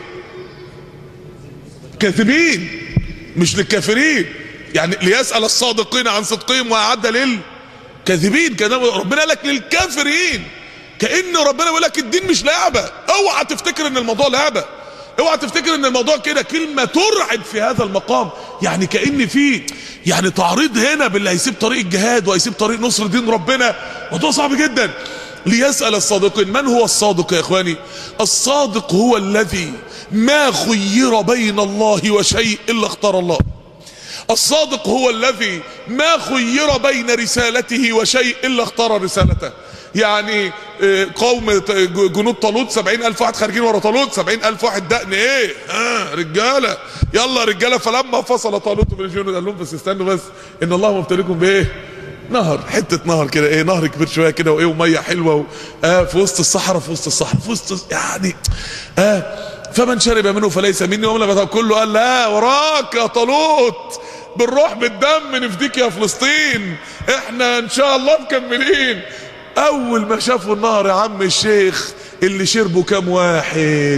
كاذبين مش للكافرين يعني ليسال الصادقين عن صدقهم واعد للكاذبين كان ربنا قال لك للكافرين كان ربنا بيقول لك الدين مش لعبه اوعى تفتكر ان الموضوع لعبه اوعى تفتكر ان الموضوع كده كلمه ترعب في هذا المقام يعني كان في يعني تعريض هنا باللي هيسيب طريق الجهاد وهيسيب طريق نصر دين ربنا موضوع صعب جدا ليسأل الصادقين من هو الصادق يا اخواني الصادق هو الذي ما خير بين الله وشيء الا اختار الله الصادق هو الذي ما خير بين رسالته وشيء الا اختار رسالته يعني قوم جنود طالوت سبعين ألف واحد خارجين ورا طالوت سبعين ألف واحد دقن ايه آه رجالة يلا رجالة فلما فصل طالوت من الجنود قال لهم بس استنوا بس ان الله مبتليكم بايه نهر حتة نهر كده ايه نهر كبير شوية كده وايه ومية حلوة و... آه في وسط الصحراء في وسط الصحراء في وسط يعني آه فمن شرب منه فليس مني ومن لم كله قال لا وراك يا طالوت بالروح بالدم نفديك يا فلسطين احنا ان شاء الله مكملين اول ما شافوا النهر يا عم الشيخ اللي شربوا كام واحد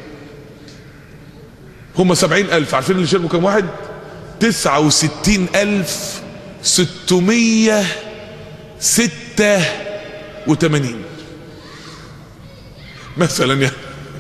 هم سبعين الف عارفين اللي شربوا كام واحد تسعة وستين الف ستمية ستة وتمانين مثلا يعني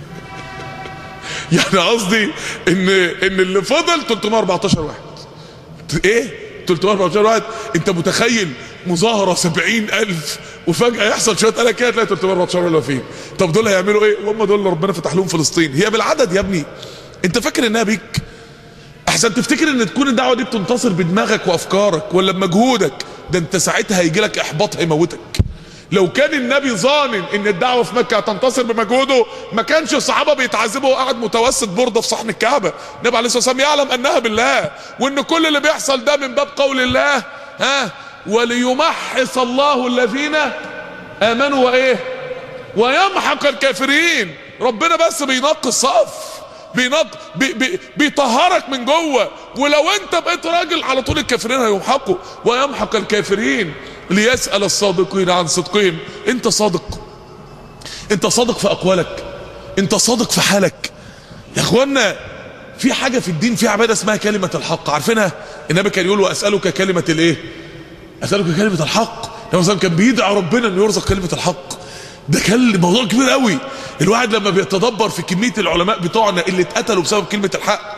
يعني قصدي ان ان اللي فضل 314 واحد ايه 314 واحد انت متخيل مظاهرة سبعين ألف وفجأة يحصل شوية قلق كده تلاقي 314 ولا فين طب دول هيعملوا ايه وهم دول اللي ربنا فتح لهم فلسطين هي بالعدد يا ابني انت فاكر انها بيك احسن تفتكر ان تكون الدعوة دي بتنتصر بدماغك وافكارك ولا بمجهودك ده انت ساعتها هيجي لك احباط هيموتك لو كان النبي ظانن ان الدعوة في مكة هتنتصر بمجهوده ما كانش الصحابة بيتعذبوا وقعد متوسط بردة في صحن الكعبة النبي عليه الصلاة والسلام يعلم انها بالله وان كل اللي بيحصل ده من باب قول الله ها وليمحص الله الذين امنوا وايه ويمحق الكافرين ربنا بس بينقي الصف بينق بي بي بيطهرك من جوه ولو انت بقيت راجل على طول الكافرين هيمحقوا ويمحق الكافرين ليسأل الصادقين عن صدقهم انت صادق انت صادق في اقوالك انت صادق في حالك يا اخوانا في حاجة في الدين في عبادة اسمها كلمة الحق عارفينها النبي كان يقول واسألك كلمة الايه اسألك كلمة الحق النبي صلى كان بيدعي ربنا انه يرزق كلمة الحق ده كان موضوع كبير قوي الواحد لما بيتدبر في كمية العلماء بتوعنا اللي اتقتلوا بسبب كلمة الحق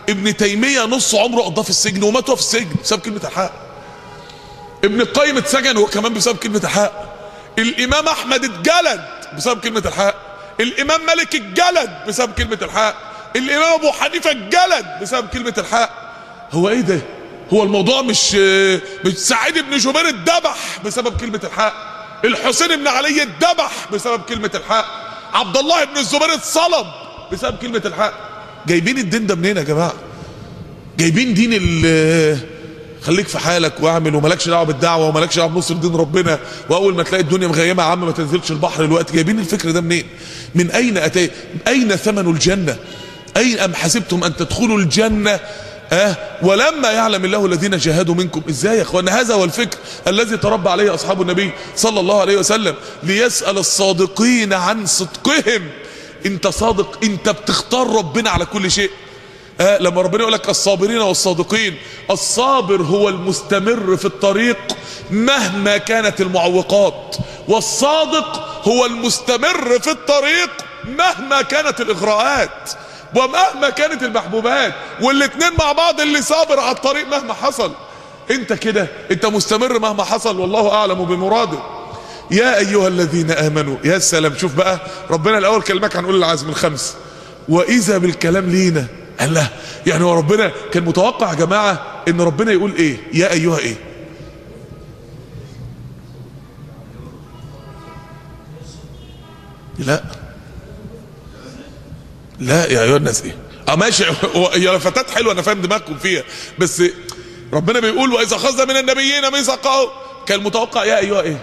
ابن تيميه نص عمره قضاه في السجن ومات وهو في السجن بسبب كلمه الحق ابن القيم اتسجن هو كمان بسبب كلمه الحق الامام احمد اتجلد بسبب كلمه الحق الامام مالك اتجلد بسبب كلمه الحق الامام ابو حنيفه اتجلد بسبب كلمه الحق هو ايه ده هو الموضوع مش مش سعيد بن جبير اتذبح بسبب كلمه الحق الحسين بن علي اتذبح بسبب كلمه الحق عبد الله بن الزبير اتصلب بسبب كلمه الحق جايبين الدين ده منين يا جماعه جايبين دين ال خليك في حالك واعمل ومالكش دعوه بالدعوه ومالكش دعوه بنصر دين ربنا واول ما تلاقي الدنيا مغيمه يا عم ما تنزلش البحر دلوقتي جايبين الفكر ده منين؟ من اين اتى؟ اين ثمن الجنه؟ اين ام حسبتم ان تدخلوا الجنه أه ولما يعلم الله الذين جاهدوا منكم ازاي يا اخوان هذا هو الفكر الذي تربى عليه اصحاب النبي صلى الله عليه وسلم ليسال الصادقين عن صدقهم انت صادق انت بتختار ربنا على كل شيء آه لما ربنا يقول لك الصابرين والصادقين الصابر هو المستمر في الطريق مهما كانت المعوقات والصادق هو المستمر في الطريق مهما كانت الاغراءات ومهما كانت المحبوبات والاتنين مع بعض اللي صابر على الطريق مهما حصل انت كده انت مستمر مهما حصل والله اعلم بمراده يا ايها الذين امنوا يا سلام شوف بقى ربنا الاول كلمك عن اولي العزم الخمس واذا بالكلام لينا قال لا يعني هو ربنا كان متوقع يا جماعه ان ربنا يقول ايه يا ايها ايه لا لا يا ايها الناس ايه اه ماشي هي لفتات حلوه انا فاهم دماغكم فيها بس ربنا بيقول واذا اخذنا من النبيين ميثاقهم كان متوقع يا ايها ايه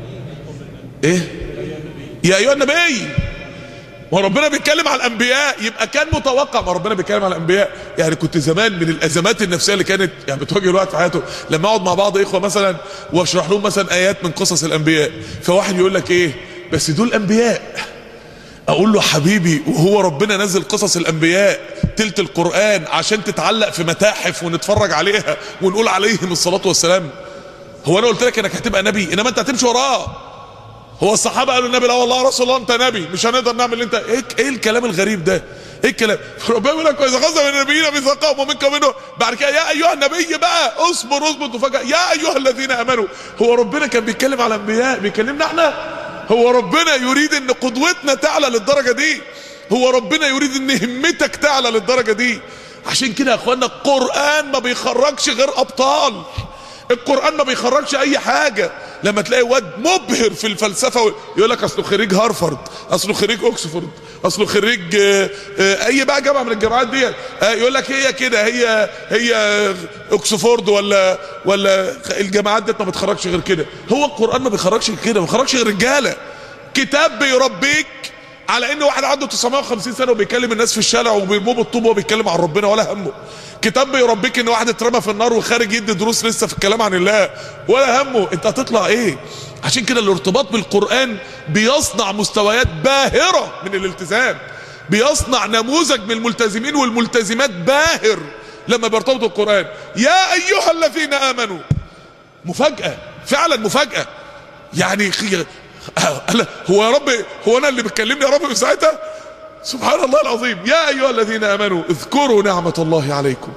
ايه يا ايها النبي ما ربنا بيتكلم على الانبياء يبقى كان متوقع ما ربنا بيتكلم على الانبياء يعني كنت زمان من الازمات النفسيه اللي كانت يعني بتواجه الواحد في حياته لما اقعد مع بعض اخوه مثلا واشرح لهم مثلا ايات من قصص الانبياء فواحد يقول لك ايه بس دول انبياء اقول له حبيبي وهو ربنا نزل قصص الانبياء تلت القران عشان تتعلق في متاحف ونتفرج عليها ونقول عليهم الصلاه والسلام هو انا قلت لك انك هتبقى نبي انما انت هتمشي وراه هو الصحابه قالوا النبي لا والله يا رسول الله انت نبي مش هنقدر نعمل اللي انت ايه ايه الكلام الغريب ده ايه الكلام ربنا بيقول لك واذا خذ من النبيين ميثاقهم ومنكم منه بعد كده يا ايها النبي بقى اصبر اصبر وفجاه يا ايها الذين امنوا هو ربنا كان بيتكلم على الانبياء بيكلمنا احنا هو ربنا يريد ان قدوتنا تعلى للدرجه دي هو ربنا يريد ان همتك تعلى للدرجه دي عشان كده يا اخوانا القران ما بيخرجش غير ابطال القران ما بيخرجش اي حاجه لما تلاقي واد مبهر في الفلسفه يقول لك اصله خريج هارفارد اصله خريج اوكسفورد اصله خريج آه، آه، اي بقى جامعه من الجامعات دي آه، يقول لك هي كده هي هي اوكسفورد ولا ولا الجامعات دي ما بتخرجش غير كده هو القران ما بيخرجش غير كده ما بيخرجش غير رجاله كتاب بيربيك على ان واحد عنده 950 سنه وبيكلم الناس في الشارع وبيرموه بالطوب وهو بيتكلم عن ربنا ولا همه كتاب بيربيك ان واحد اترمى في النار وخارج يدي دروس لسه في الكلام عن الله ولا همه انت هتطلع ايه عشان كده الارتباط بالقران بيصنع مستويات باهره من الالتزام بيصنع نموذج من الملتزمين والملتزمات باهر لما بيرتبطوا بالقران يا ايها الذين امنوا مفاجاه فعلا مفاجاه يعني خي- قال هو يا رب هو انا اللي بتكلمني يا رب في ساعتها سبحان الله العظيم يا ايها الذين امنوا اذكروا نعمه الله عليكم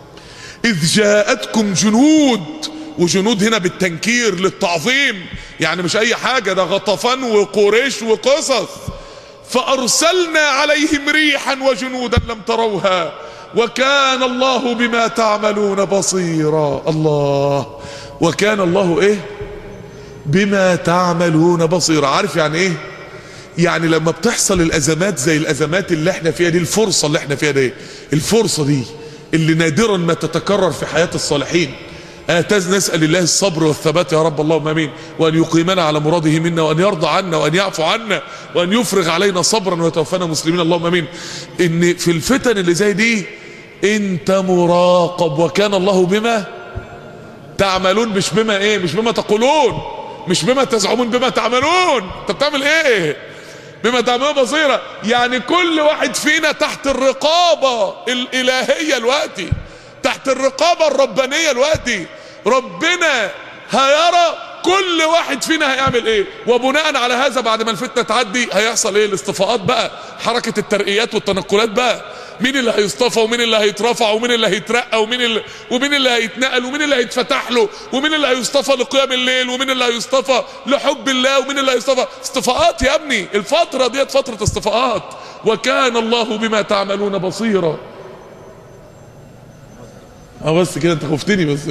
اذ جاءتكم جنود وجنود هنا بالتنكير للتعظيم يعني مش اي حاجه ده غطفان وقريش وقصص فارسلنا عليهم ريحا وجنودا لم تروها وكان الله بما تعملون بصيرا الله وكان الله ايه بما تعملون بصيرا عارف يعني ايه يعني لما بتحصل الازمات زي الازمات اللي احنا فيها دي الفرصه اللي احنا فيها دي الفرصه دي اللي نادرا ما تتكرر في حياه الصالحين آتاز نسأل الله الصبر والثبات يا رب اللهم امين وان يقيمنا على مراده منا وان يرضى عنا وان يعفو عنا وان يفرغ علينا صبرا ويتوفانا مسلمين اللهم امين ان في الفتن اللي زي دي انت مراقب وكان الله بما تعملون مش بما ايه مش بما تقولون مش بما تزعمون بما تعملون انت بتعمل ايه بما تعملون بصيرة يعني كل واحد فينا تحت الرقابة الالهية الوقتي تحت الرقابة الربانية الوقتي ربنا هيرى كل واحد فينا هيعمل ايه وبناء على هذا بعد ما الفتنة تعدي هيحصل ايه الاصطفاءات بقى حركة الترقيات والتنقلات بقى مين اللي هيصطفى ومين اللي هيترفع ومين اللي هيترقى ومين اللي ومين اللي هيتنقل ومين اللي هيتفتح له ومين اللي هيصطفى لقيام الليل ومين اللي هيصطفى لحب الله ومين اللي هيصطفى اصطفاءات يا ابني الفترة ديت فترة اصطفاءات وكان الله بما تعملون بصيرا اه بس كده انت خفتني بس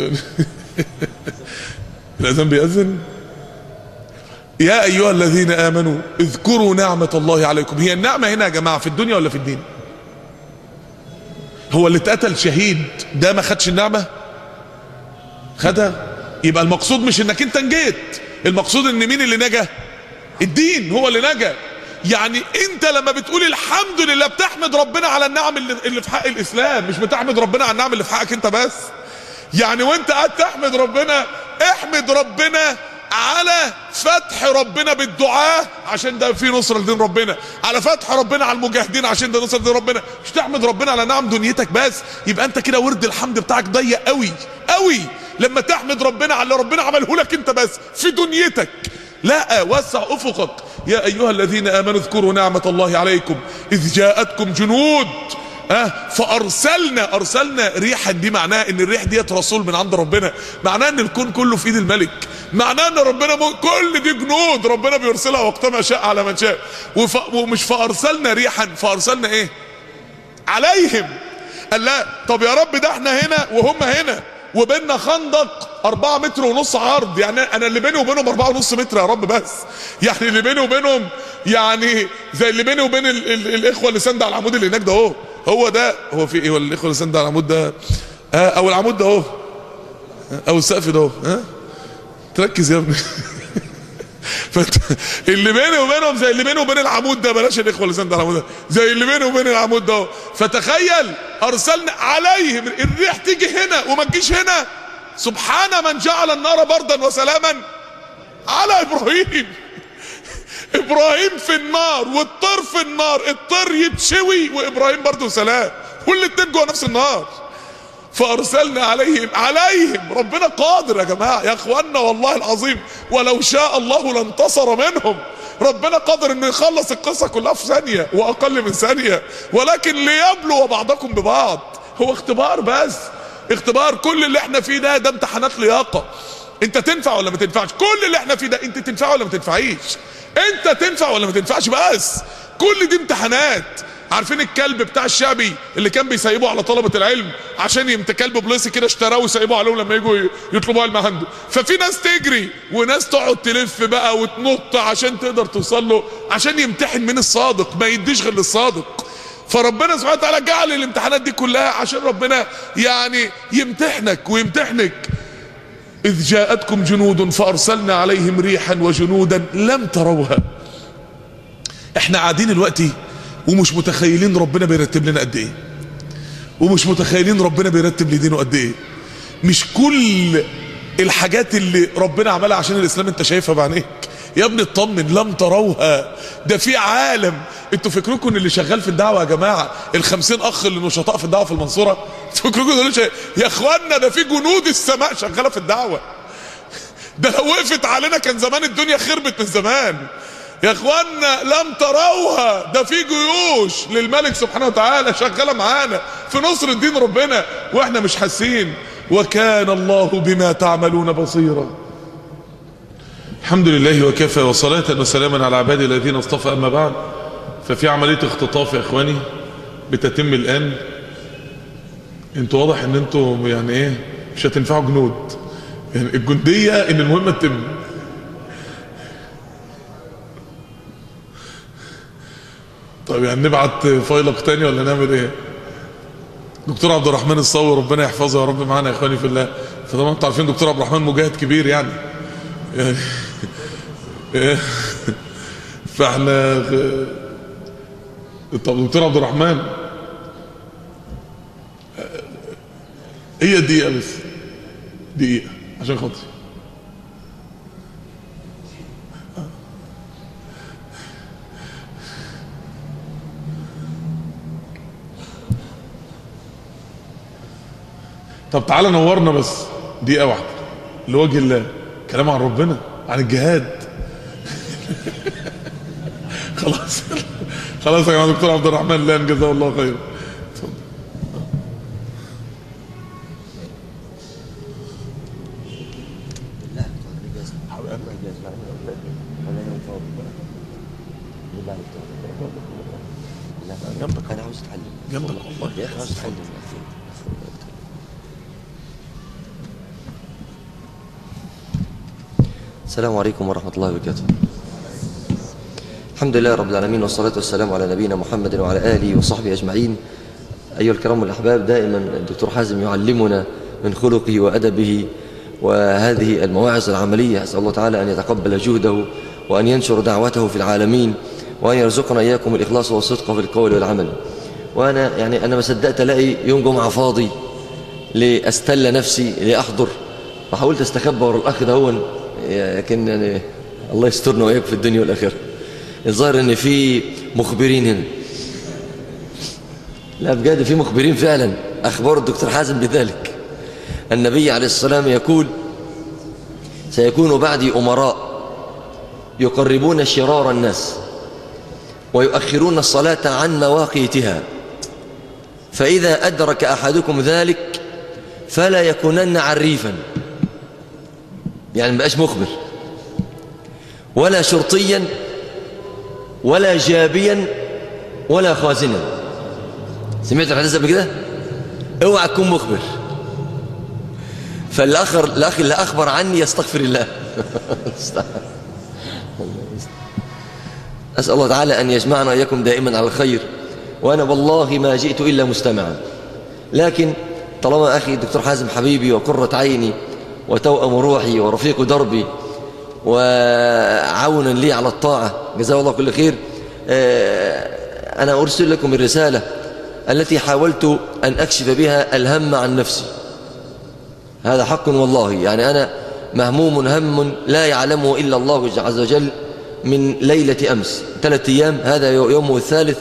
الاذان بيأذن يا ايها الذين امنوا اذكروا نعمة الله عليكم هي النعمة هنا يا جماعة في الدنيا ولا في الدين هو اللي اتقتل شهيد ده ما خدش النعمة خدها يبقى المقصود مش انك انت نجيت المقصود ان مين اللي نجا الدين هو اللي نجا يعني انت لما بتقول الحمد لله بتحمد ربنا على النعم اللي, اللي في حق الاسلام مش بتحمد ربنا على النعم اللي في حقك انت بس يعني وانت قاعد تحمد ربنا احمد ربنا على فتح ربنا بالدعاء عشان ده في نصرة لدين ربنا على فتح ربنا على المجاهدين عشان ده نصرة لدين ربنا مش تحمد ربنا على نعم دنيتك بس يبقى انت كده ورد الحمد بتاعك ضيق قوي قوي لما تحمد ربنا على اللي ربنا عمله لك انت بس في دنيتك لا وسع افقك يا ايها الذين امنوا اذكروا نعمة الله عليكم اذ جاءتكم جنود اه فارسلنا ارسلنا ريحا دي معناها ان الريح ديت رسول من عند ربنا معناها ان الكون كله في ايد الملك معناها ان ربنا م... كل دي جنود ربنا بيرسلها وقت ما شاء على من شاء وف... ومش فارسلنا ريحا فارسلنا ايه عليهم قال لا طب يا رب ده احنا هنا وهم هنا وبيننا خندق أربعة متر ونص عرض يعني أنا اللي بيني وبينهم أربعة ونص متر يا رب بس يعني اللي بيني وبينهم يعني زي اللي بيني وبين ال ال الإخوة اللي سند على العمود اللي هناك ده أهو هو ده هو في إيه ولا الإخوة اللي سند على العمود ده آه أو العمود ده أهو أو السقف ده أهو ها تركز يا ابني فانت اللي بيني وبينهم زي اللي بيني وبين العمود ده بلاش الاخوه اللي سند على العمود ده زي اللي بيني وبين العمود ده فتخيل ارسلنا عليهم الريح تيجي هنا وما تجيش هنا سبحان من جعل النار بردا وسلاما على ابراهيم ابراهيم في النار والطير في النار الطير يتشوي وابراهيم برضه سلام والاتنين جوه نفس النار فارسلنا عليهم عليهم ربنا قادر يا جماعه يا اخوانا والله العظيم ولو شاء الله لانتصر منهم ربنا قادر انه يخلص القصه كلها في ثانيه واقل من ثانيه ولكن ليبلو بعضكم ببعض هو اختبار بس اختبار كل اللي احنا فيه ده ده امتحانات لياقه انت تنفع ولا ما تنفعش كل اللي احنا فيه ده انت تنفع ولا ما تنفعيش انت تنفع ولا ما تنفعش بس كل دي امتحانات عارفين الكلب بتاع الشعبي اللي كان بيسيبه على طلبة العلم عشان يمت كلب بليسي كده اشتراه ويسيبوه عليهم لما يجوا يطلبوا علم عنده ففي ناس تجري وناس تقعد تلف بقى وتنط عشان تقدر توصل له عشان يمتحن من الصادق ما يديش غير للصادق فربنا سبحانه وتعالى جعل الامتحانات دي كلها عشان ربنا يعني يمتحنك ويمتحنك إذ جاءتكم جنود فأرسلنا عليهم ريحا وجنودا لم تروها احنا قاعدين دلوقتي ومش متخيلين ربنا بيرتب لنا قد ايه ومش متخيلين ربنا بيرتب لدينه قد ايه مش كل الحاجات اللي ربنا عملها عشان الاسلام انت شايفها بعينيك يا ابني اطمن لم تروها ده في عالم انتوا فكركم ان اللي شغال في الدعوه يا جماعه الخمسين اخ اللي نشطاء في الدعوه في المنصوره فكركم دول شيء يا اخوانا ده في جنود السماء شغاله في الدعوه ده لو وقفت علينا كان زمان الدنيا خربت من زمان يا اخوانا لم تروها ده في جيوش للملك سبحانه وتعالى شغاله معانا في نصر دين ربنا واحنا مش حاسين وكان الله بما تعملون بصيرا الحمد لله وكفى وصلاة وسلاما على عبادي الذين اصطفى أما بعد ففي عملية اختطاف يا إخواني بتتم الآن انتوا واضح ان انتوا يعني ايه مش هتنفعوا جنود يعني الجندية ان المهمة تتم طيب يعني نبعت فايلق تاني ولا نعمل ايه دكتور عبد الرحمن الصور ربنا يحفظه يا رب معانا يا اخواني في الله فطبعا انتوا عارفين دكتور عبد الرحمن مجاهد كبير يعني يعني فاحنا طب دكتور عبد الرحمن هي دقيقة بس دقيقة عشان خاطري طب تعالى نورنا بس دقيقة واحدة لوجه الله كلام عن ربنا عن الجهاد خلاص خلاص يا جماعة دكتور عبد الرحمن لان جزاه الله خير جنبك انا عاوز اتعلم جنبك والله يا اخي عاوز اتعلم السلام عليكم ورحمة الله وبركاته الحمد لله رب العالمين والصلاة والسلام على نبينا محمد وعلى آله وصحبه أجمعين أيها الكرام والأحباب دائما الدكتور حازم يعلمنا من خلقه وأدبه وهذه المواعظ العملية أسأل الله تعالى أن يتقبل جهده وأن ينشر دعوته في العالمين وأن يرزقنا إياكم الإخلاص والصدق في القول والعمل وأنا يعني أنا ما صدقت ألاقي يوم جمعة فاضي لأستل نفسي لأحضر وحاولت أستخبى ورا الأخ ده هون لكن يعني الله يسترنا وإياك في الدنيا والآخرة الظاهر إن في مخبرين هنا لا بجد في مخبرين فعلا أخبار الدكتور حازم بذلك النبي عليه السلام يقول سيكون بعدي أمراء يقربون شرار الناس ويؤخرون الصلاة عن مواقيتها فإذا أدرك أحدكم ذلك فلا يكونن عريفا يعني ما بقاش مخبر ولا شرطيا ولا جابيا ولا خازنا سمعت الحديث قبل كده اوعى تكون مخبر فالاخر الاخ اللي اخبر عني يستغفر الله اسال الله تعالى ان يجمعنا واياكم دائما على الخير وانا والله ما جئت الا مستمعا لكن طالما اخي الدكتور حازم حبيبي وقره عيني وتوأم روحي ورفيق دربي وعونا لي على الطاعه جزاه الله كل خير انا ارسل لكم الرساله التي حاولت ان اكشف بها الهم عن نفسي هذا حق والله يعني أنا مهموم هم لا يعلمه إلا الله عز وجل من ليلة أمس ثلاثة أيام هذا يومه الثالث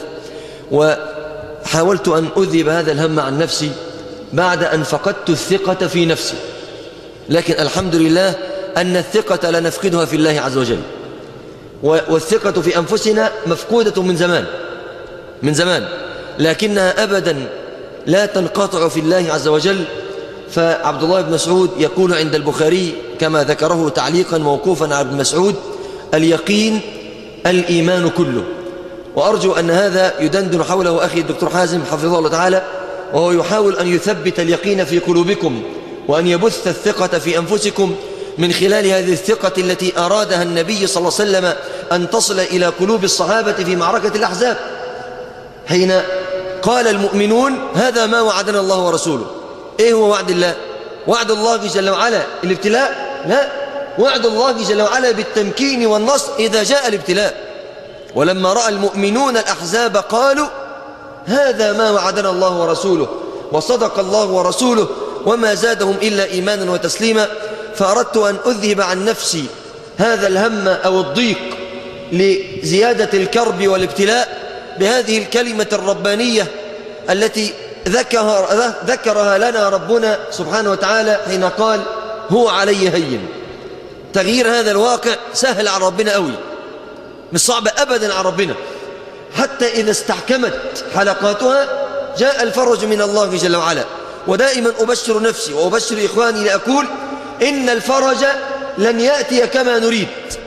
وحاولت أن أذهب هذا الهم عن نفسي بعد أن فقدت الثقة في نفسي لكن الحمد لله أن الثقة لا نفقدها في الله عز وجل والثقة في أنفسنا مفقودة من زمان من زمان لكنها أبدا لا تنقطع في الله عز وجل فعبد الله بن مسعود يقول عند البخاري كما ذكره تعليقا موقوفا على ابن مسعود اليقين الإيمان كله وأرجو أن هذا يدندن حوله أخي الدكتور حازم حفظه الله تعالى وهو يحاول أن يثبت اليقين في قلوبكم وأن يبث الثقة في أنفسكم من خلال هذه الثقة التي أرادها النبي صلى الله عليه وسلم أن تصل إلى قلوب الصحابة في معركة الأحزاب حين قال المؤمنون هذا ما وعدنا الله ورسوله ايه هو وعد الله وعد الله جل وعلا الابتلاء لا وعد الله جل وعلا بالتمكين والنصر إذا جاء الابتلاء ولما رأى المؤمنون الأحزاب قالوا هذا ما وعدنا الله ورسوله وصدق الله ورسوله وما زادهم إلا إيمانا وتسليما فأردت أن أذهب عن نفسي هذا الهم أو الضيق لزيادة الكرب والابتلاء بهذه الكلمة الربانية التي ذكر ذكرها لنا ربنا سبحانه وتعالى حين قال هو علي هين تغيير هذا الواقع سهل على ربنا قوي مش صعب أبدا على ربنا حتى إذا استحكمت حلقاتها جاء الفرج من الله جل وعلا ودائما أبشر نفسي وأبشر إخواني لأقول إن الفرج لن يأتي كما نريد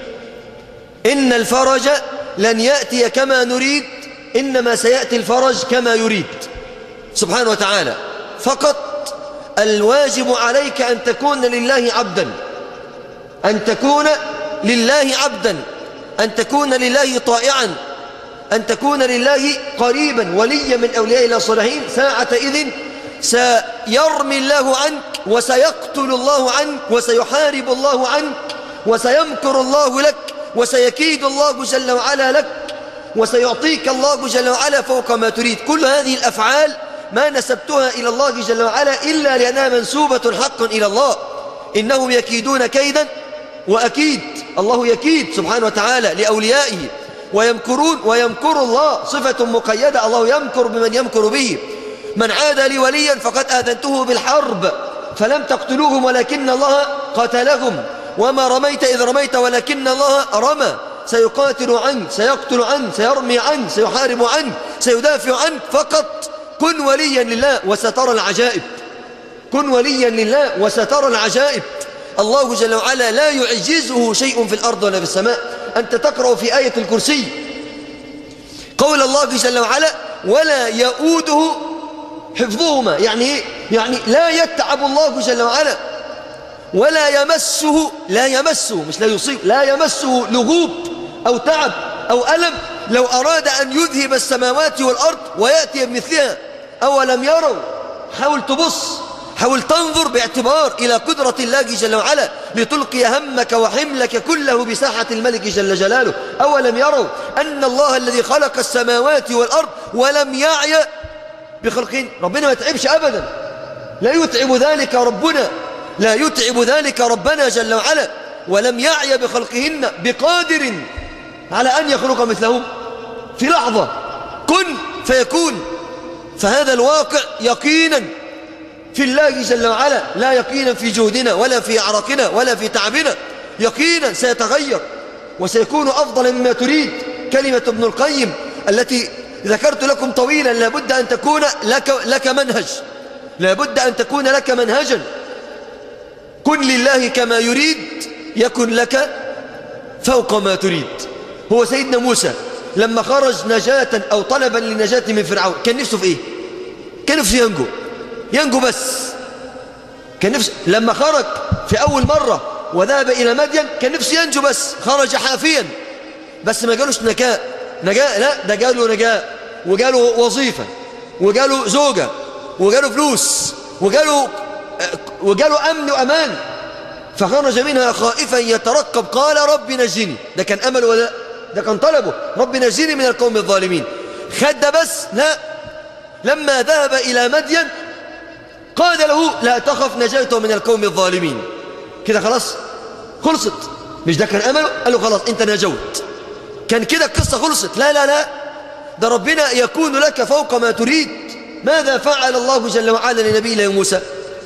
إن الفرج لن يأتي كما نريد إنما سيأتي الفرج كما يريد سبحانه وتعالى فقط الواجب عليك أن تكون لله عبدا أن تكون لله عبدا أن تكون لله طائعا أن تكون لله قريبا وليا من أولياء الله الصالحين ساعة إذن سيرمي الله عنك وسيقتل الله عنك وسيحارب الله عنك وسيمكر الله لك وسيكيد الله جل وعلا لك وسيعطيك الله جل وعلا فوق ما تريد كل هذه الأفعال ما نسبتها إلى الله جل وعلا إلا لأنها منسوبة حقا إلى الله إنهم يكيدون كيدا وأكيد الله يكيد سبحانه وتعالى لأوليائه ويمكرون ويمكر الله صفة مقيدة الله يمكر بمن يمكر به من عاد لي وليا فقد آذنته بالحرب فلم تقتلوهم ولكن الله قتلهم وما رميت إذ رميت ولكن الله رمى سيقاتل عنك سيقتل عنك سيرمي عنك سيحارب عنك سيدافع عنك فقط كن وليا لله وسترى العجائب كن وليا لله وسترى العجائب الله جل وعلا لا يعجزه شيء في الأرض ولا في السماء أنت تقرأ في آية الكرسي قول الله جل وعلا ولا يؤوده حفظهما يعني إيه؟ يعني لا يتعب الله جل وعلا ولا يمسه لا يمسه مش لا يصيب لا يمسه لغوب أو تعب أو ألم لو أراد أن يذهب السماوات والأرض ويأتي بمثلها أولم يروا حاول تبص حاول تنظر باعتبار إلى قدرة الله جل وعلا لتلقي همك وحملك كله بساحة الملك جل جلاله أولم يروا أن الله الذي خلق السماوات والأرض ولم يعي بخلقهن ربنا ما يتعبش أبدا لا يتعب ذلك ربنا لا يتعب ذلك ربنا جل وعلا ولم يعي بخلقهن بقادر على أن يخلق مثلهم في لحظة كن فيكون فهذا الواقع يقينا في الله جل وعلا لا يقينا في جهدنا ولا في عرقنا ولا في تعبنا يقينا سيتغير وسيكون أفضل مما تريد كلمة ابن القيم التي ذكرت لكم طويلا لابد أن تكون لك, لك منهج لابد أن تكون لك منهجا كن لله كما يريد يكن لك فوق ما تريد هو سيدنا موسى لما خرج نجاة أو طلبا للنجاة من فرعون كان نفسه في إيه كان نفسه ينجو ينجو بس كان نفسه لما خرج في أول مرة وذهب إلى مدين كان نفسه ينجو بس خرج حافيا بس ما جالوش نجاة نجاة لا ده جاله نجاة وجاله وظيفة وجاله زوجة وجاله فلوس وجاله وجاله أمن وأمان فخرج منها خائفا يترقب قال رب نجني ده كان أمل ولا ده كان طلبه رب نجني من القوم الظالمين خد ده بس لا لما ذهب إلى مدين قال له لا تخف نجيت من القوم الظالمين كده خلاص خلصت مش ده كان أمله قال له خلاص انت نجوت كان كده القصة خلصت لا لا لا ده ربنا يكون لك فوق ما تريد ماذا فعل الله جل وعلا لنبينا موسى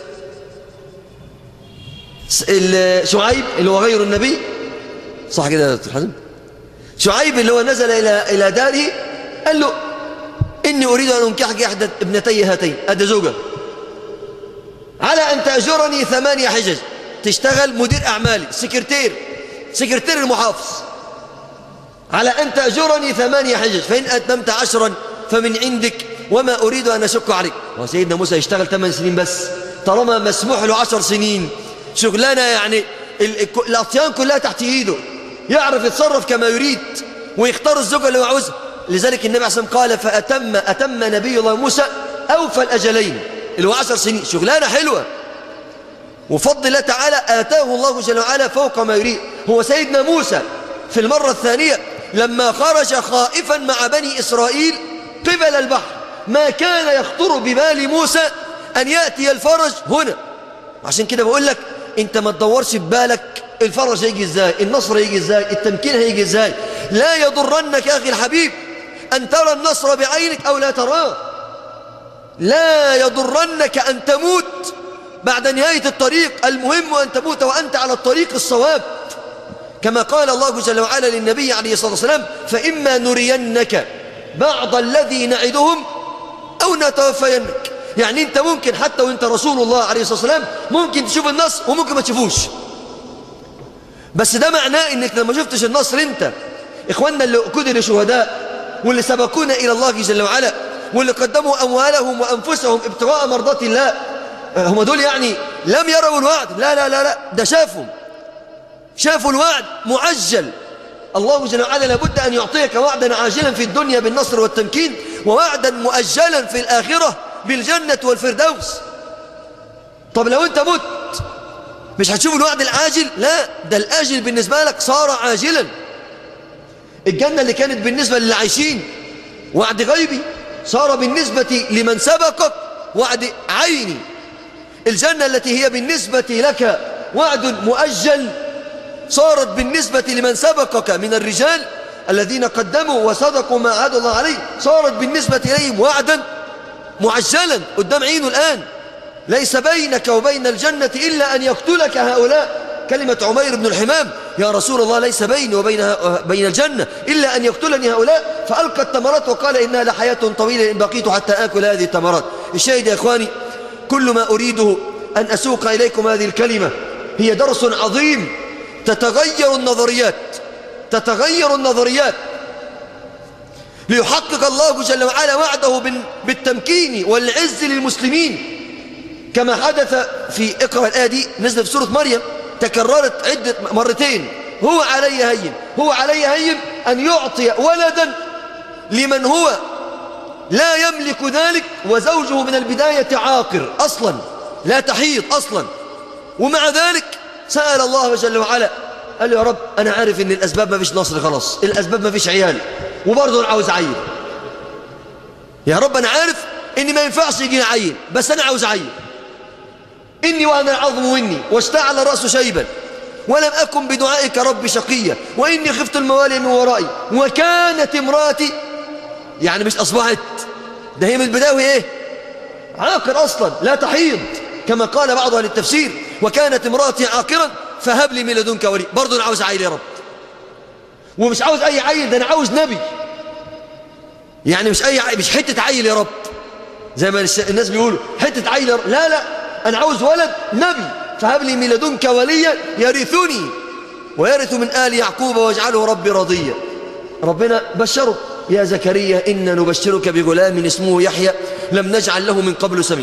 شعيب اللي هو غير النبي صح كده يا دكتور حازم شعيب اللي هو نزل إلى إلى داره قال له إني أريد أن أنكحك إحدى ابنتي هاتين أدى زوجة على أن تأجرني ثمانية حجج تشتغل مدير أعمالي سكرتير سكرتير المحافظ على أن تأجرني ثمانية حجج فإن أتممت عشرا فمن عندك وما أريد أن أشك عليك وسيدنا موسى يشتغل ثمان سنين بس طالما مسموح له عشر سنين شغلانة يعني الأطيان كلها تحت إيده يعرف يتصرف كما يريد ويختار الزوجة اللي هو عاوزها لذلك النبي عليه الصلاة والسلام قال فأتم أتم نبي الله موسى أوفى الأجلين اللي هو عشر سنين شغلانة حلوة وفضل الله تعالى آتاه الله جل وعلا فوق ما يريد هو سيدنا موسى في المرة الثانية لما خرج خائفا مع بني إسرائيل قبل البحر ما كان يخطر ببال موسى أن يأتي الفرج هنا عشان كده بقول لك انت ما تدورش ببالك الفرج هيجي ازاي النصر هيجي ازاي التمكين هيجي ازاي لا يضرنك يا أخي الحبيب أن ترى النصر بعينك أو لا تراه لا يضرنك أن تموت بعد نهاية الطريق المهم أن تموت وأنت على الطريق الصواب كما قال الله جل وعلا للنبي عليه الصلاة والسلام فإما نرينك بعض الذي نعدهم أو نتوفينك يعني أنت ممكن حتى وأنت رسول الله عليه الصلاة والسلام ممكن تشوف النصر وممكن ما تشوفوش بس ده معناه أنك لما شفتش النصر أنت إخواننا اللي قدروا شهداء واللي سبقونا إلى الله جل وعلا واللي قدموا أموالهم وأنفسهم ابتغاء مرضات الله هم دول يعني لم يروا الوعد لا لا لا لا ده شافوا شافوا الوعد معجل الله جل وعلا لابد أن يعطيك وعدا عاجلا في الدنيا بالنصر والتمكين ووعدا مؤجلا في الآخرة بالجنة والفردوس طب لو أنت مت مش هتشوف الوعد العاجل لا ده الآجل بالنسبة لك صار عاجلا الجنة اللي كانت بالنسبة للي عايشين وعد غيبي صار بالنسبة لمن سبقك وعد عيني الجنة التي هي بالنسبة لك وعد مؤجل صارت بالنسبة لمن سبقك من الرجال الذين قدموا وصدقوا ما عاد الله عليه صارت بالنسبة إليهم وعدا معجلا قدام عينه الآن ليس بينك وبين الجنة إلا أن يقتلك هؤلاء كلمة عمير بن الحمام يا رسول الله ليس بيني وبين بين الجنة إلا أن يقتلني هؤلاء فألقى التمرات وقال إنها لحياة طويلة إن بقيت حتى آكل هذه التمرات الشاهد يا إخواني كل ما أريده أن أسوق إليكم هذه الكلمة هي درس عظيم تتغير النظريات تتغير النظريات ليحقق الله جل وعلا وعده بالتمكين والعز للمسلمين كما حدث في اقرأ الآية دي نزل في سورة مريم تكررت عدة مرتين هو علي هين هو علي هين أن يعطي ولدا لمن هو لا يملك ذلك وزوجه من البداية عاقر أصلا لا تحيض أصلا ومع ذلك سأل الله جل وعلا قال يا رب أنا عارف إن الأسباب ما فيش نصر خلاص الأسباب ما فيش عيال وبرضه أنا عاوز عيل يا رب أنا عارف إن ما ينفعش يجينا عيل بس أنا عاوز عيل إني وأنا العظم مني واشتعل الرأس شيبا ولم أكن بدعائك رب شقيا وإني خفت الموالي من ورائي وكانت امراتي يعني مش أصبحت ده هي من البداية إيه عاقر أصلا لا تحيض كما قال بعض أهل التفسير وكانت امراتي عاقرا فهب لي من لدنك ولي برضه أنا عاوز عيل يا رب ومش عاوز أي عيل ده أنا عاوز نبي يعني مش أي عيل مش حتة عيل يا رب زي ما الناس بيقولوا حتة عيل يا رب لا لا أنا عاوز ولد نبي فهب لي من لدنك وليا يرثني ويرث من آل يعقوب واجعله ربي رضيا ربنا بشره يا زكريا إنا نبشرك بغلام اسمه يحيى لم نجعل له من قبل سمين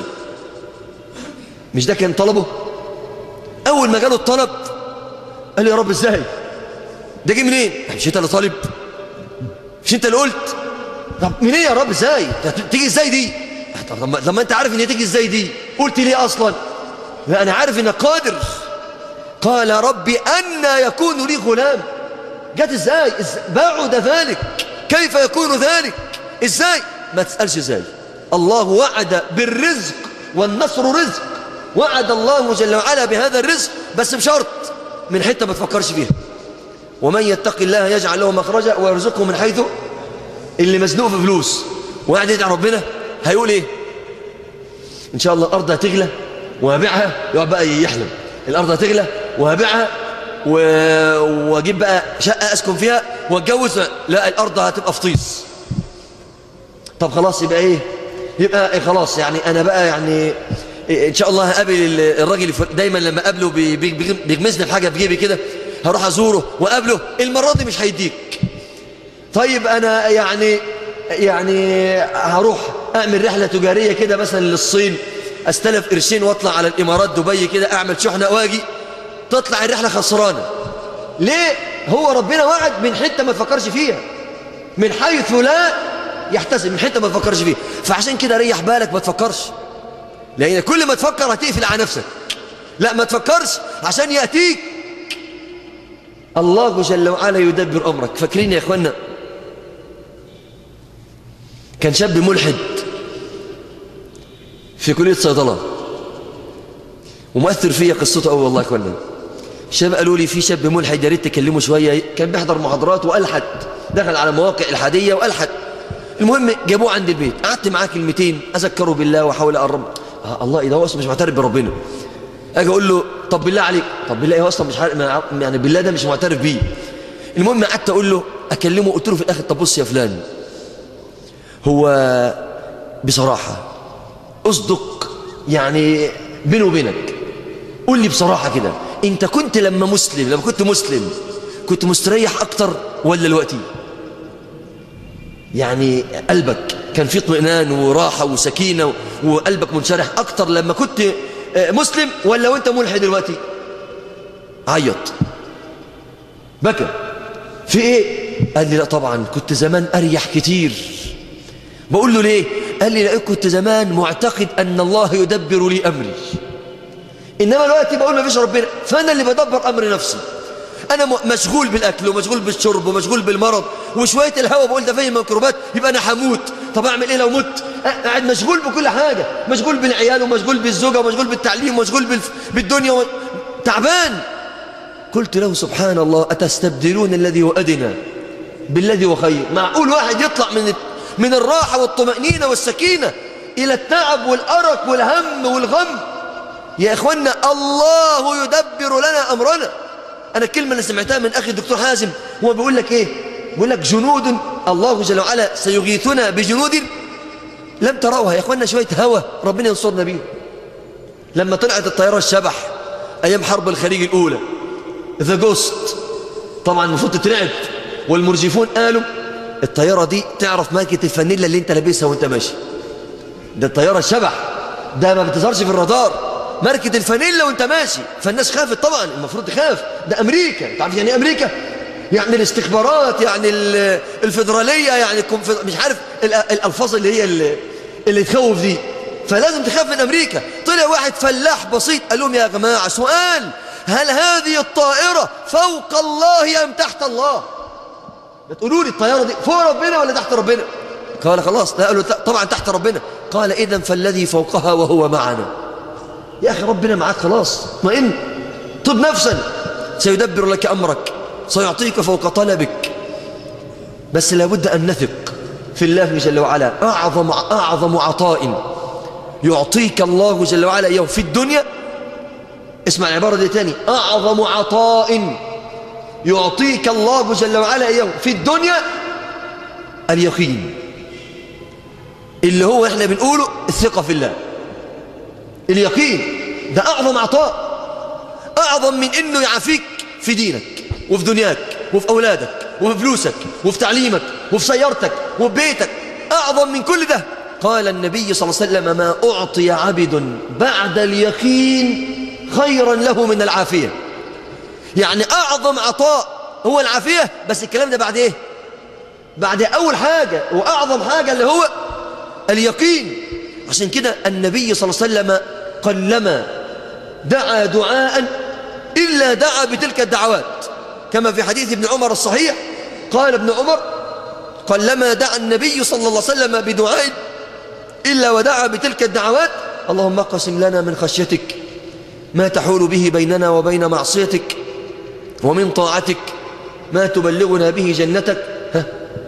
مش ده كان طلبه أول ما جاله الطلب قال لي يا رب ازاي ده جه منين مش انت اللي طالب مش انت اللي قلت طب منين يا رب ازاي تيجي ازاي دي طب لما انت عارف ان هي تيجي ازاي دي قلت ليه اصلا لا انا عارف انك قادر قال ربي أن يكون لي غلام جت ازاي بعد ذلك كيف يكون ذلك ازاي ما تسألش ازاي الله وعد بالرزق والنصر رزق وعد الله جل وعلا بهذا الرزق بس بشرط من حتة ما تفكرش فيها ومن يتق الله يجعل له مخرجا ويرزقه من حيث اللي مزنوق في فلوس وقاعد يدعي ربنا هيقول ايه ان شاء الله الارض هتغلى وهبيعها يقعد بقى يحلم الارض هتغلى وهبيعها و... واجيب بقى شقه اسكن فيها واتجوز لا الارض هتبقى فطيس طب خلاص يبقى ايه يبقى إيه خلاص يعني انا بقى يعني إيه ان شاء الله هقابل الراجل دايما لما اقابله بيغمزني بحاجه في جيبي كده هروح ازوره واقابله المره دي مش هيديك طيب انا يعني يعني هروح اعمل رحله تجاريه كده مثلا للصين استلف قرشين واطلع على الامارات دبي كده اعمل شحنه واجي تطلع الرحله خسرانه ليه هو ربنا وعد من حته ما تفكرش فيها من حيث لا يحتسب من حته ما تفكرش فيها فعشان كده ريح بالك ما تفكرش لان كل ما تفكر هتقفل على نفسك لا ما تفكرش عشان ياتيك الله جل وعلا يدبر امرك فاكرين يا اخوانا كان شاب ملحد في كلية صيدلة ومؤثر فيا قصته قوي والله يا اخوانا الشباب قالوا لي في شاب ملحد يا ريت تكلمه شويه كان بيحضر محاضرات والحد دخل على مواقع الحاديه والحد المهم جابوه عند البيت قعدت معاه كلمتين اذكره بالله واحاول اقرب آه الله اذا هو اصلا مش معترف بربنا اجي اقول له طب بالله عليك طب بالله هو اصلا مش عارف يعني بالله ده مش معترف بيه المهم قعدت اقول له اكلمه قلت له في الاخر طب بص يا فلان هو بصراحه اصدق يعني بيني وبينك قول لي بصراحه كده انت كنت لما مسلم لما كنت مسلم كنت مستريح اكتر ولا دلوقتي يعني قلبك كان فيه اطمئنان وراحه وسكينه وقلبك منشرح اكتر لما كنت مسلم ولا وانت ملحد دلوقتي عيط بكى في ايه قال لي لا طبعا كنت زمان اريح كتير بقول له ليه قال لي لا كنت زمان معتقد ان الله يدبر لي امري إنما دلوقتي بقول ما فيش ربنا فأنا اللي بدبر أمر نفسي أنا مشغول بالأكل ومشغول بالشرب ومشغول بالمرض وشوية الهواء بقول ده فيه ميكروبات يبقى أنا هموت طب أعمل إيه لو مت قاعد مشغول بكل حاجة مشغول بالعيال ومشغول بالزوجة ومشغول بالتعليم ومشغول بالدنيا و... تعبان قلت له سبحان الله أتستبدلون الذي هو أدنى بالذي هو خير معقول واحد يطلع من من الراحة والطمأنينة والسكينة إلى التعب والأرق والهم والغم يا إخوانا الله يدبر لنا أمرنا أنا الكلمة اللي سمعتها من أخي الدكتور حازم هو بيقول لك إيه بيقول لك جنود الله جل وعلا سيغيثنا بجنود لم تروها يا إخوانا شوية هوى ربنا ينصرنا بيهم لما طلعت الطيارة الشبح أيام حرب الخليج الأولى ذا جوست طبعا المفروض تترعب والمرجفون قالوا الطيارة دي تعرف ماركة الفانيلا اللي انت لابسها وانت ماشي ده الطيارة الشبح ده ما بتظهرش في الرادار ماركة الفانيلا وانت ماشي فالناس خافت طبعا المفروض تخاف ده أمريكا تعرف يعني ايه أمريكا يعني الاستخبارات يعني ال- الفيدرالية يعني الكونفد- مش عارف ال- الألفاظ اللي هي اللي, اللي تخوف دي فلازم تخاف من أمريكا طلع واحد فلاح بسيط قال لهم يا جماعة سؤال هل هذه الطائرة فوق الله أم تحت الله بتقولوا لي الطيارة دي فوق ربنا ولا تحت ربنا قال خلاص لا قالوا لا، طبعا تحت ربنا قال إذا فالذي فوقها وهو معنا يا أخي ربنا معاك خلاص اطمئن طب نفسا سيدبر لك أمرك سيعطيك فوق طلبك بس لابد أن نثق في الله جل وعلا أعظم, أعظم عطاء يعطيك الله جل وعلا يوم في الدنيا اسمع العبارة دي تاني أعظم عطاء يعطيك الله جل وعلا يوم في الدنيا اليقين اللي هو احنا بنقوله الثقة في الله اليقين ده أعظم عطاء أعظم من إنه يعافيك في دينك وفي دنياك وفي أولادك وفي فلوسك وفي تعليمك وفي سيارتك وفي بيتك أعظم من كل ده قال النبي صلى الله عليه وسلم ما أعطي عبد بعد اليقين خيرا له من العافية يعني أعظم عطاء هو العافية بس الكلام ده بعد إيه بعد أول حاجة وأعظم حاجة اللي هو اليقين عشان كده النبي صلى الله عليه وسلم قلما دعا دعاء إلا دعا بتلك الدعوات كما في حديث ابن عمر الصحيح قال ابن عمر قلما دعا النبي صلى الله عليه وسلم بدعاء إلا ودعا بتلك الدعوات اللهم اقسم لنا من خشيتك ما تحول به بيننا وبين معصيتك ومن طاعتك ما تبلغنا به جنتك ها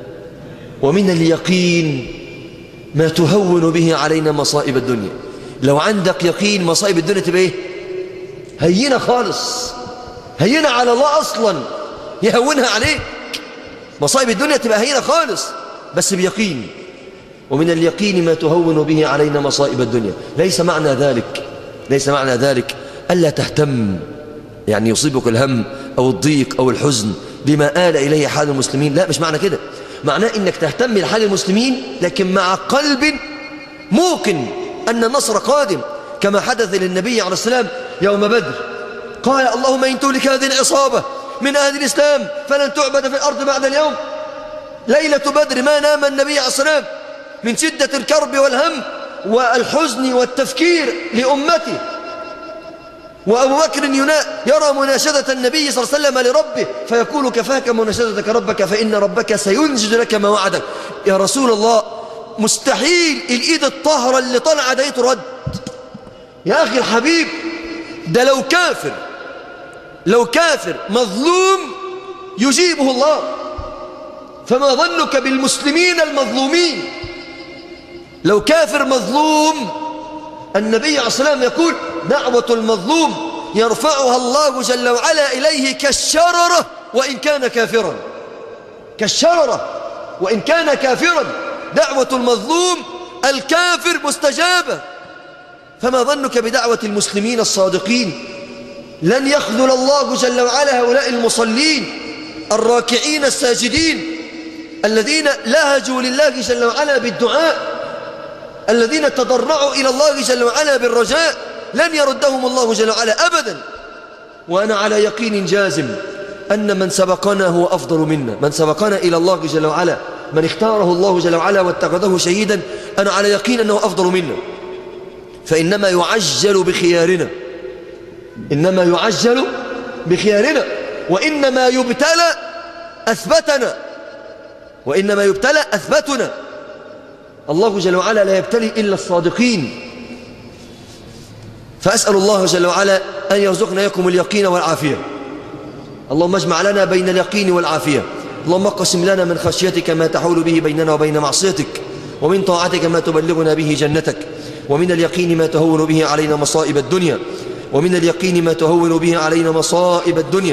ومن اليقين ما تهون به علينا مصائب الدنيا لو عندك يقين مصائب الدنيا تبقى ايه هينة خالص هينة على الله أصلا يهونها عليك مصائب الدنيا تبقى هينة خالص بس بيقين ومن اليقين ما تهون به علينا مصائب الدنيا ليس معنى ذلك ليس معنى ذلك ألا تهتم يعني يصيبك الهم أو الضيق أو الحزن بما آل إليه حال المسلمين لا مش معنى كده معناه إنك تهتم لحال المسلمين لكن مع قلب موقن أن النصر قادم كما حدث للنبي عليه السلام يوم بدر قال اللهم إن تهلك هذه العصابة من أهل الإسلام فلن تعبد في الأرض بعد اليوم ليلة بدر ما نام النبي عليه السلام من شدة الكرب والهم والحزن والتفكير لأمته وأبو بكر ينا- يرى مناشدة النبي صلى الله عليه وسلم لربه فيقول كفاك مناشدتك ربك فإن ربك سينجز لك ما وعدك يا رسول الله مستحيل الإيد الطهرة اللي طالعة دي ترد يا أخي الحبيب ده لو كافر لو كافر مظلوم يجيبه الله فما ظنك بالمسلمين المظلومين لو كافر مظلوم النبي عليه الصلاة والسلام يقول دعوة المظلوم يرفعها الله جل وعلا إليه كالشررة وإن كان كافرا كالشررة وإن كان كافرا دعوة المظلوم الكافر مستجابة فما ظنك بدعوة المسلمين الصادقين لن يخذل الله جل وعلا هؤلاء المصلين الراكعين الساجدين الذين لهجوا لله جل وعلا بالدعاء الذين تضرعوا إلى الله جل وعلا بالرجاء لن يردهم الله جل وعلا أبدا وأنا على يقين جازم أن من سبقنا هو أفضل منا من سبقنا إلى الله جل وعلا من اختاره الله جل وعلا واتخذه شهيدا أنا على يقين أنه أفضل منا فإنما يعجل بخيارنا إنما يعجل بخيارنا وإنما يبتلى أثبتنا وإنما يبتلى أثبتنا الله جل وعلا لا يبتلي إلا الصادقين فأسأل الله جل وعلا أن يرزقنا يكم اليقين والعافية اللهم اجمع لنا بين اليقين والعافية اللهم اقسم لنا من خشيتك ما تحول به بيننا وبين معصيتك ومن طاعتك ما تبلغنا به جنتك ومن اليقين ما تهون به علينا مصائب الدنيا ومن اليقين ما تهون به علينا مصائب الدنيا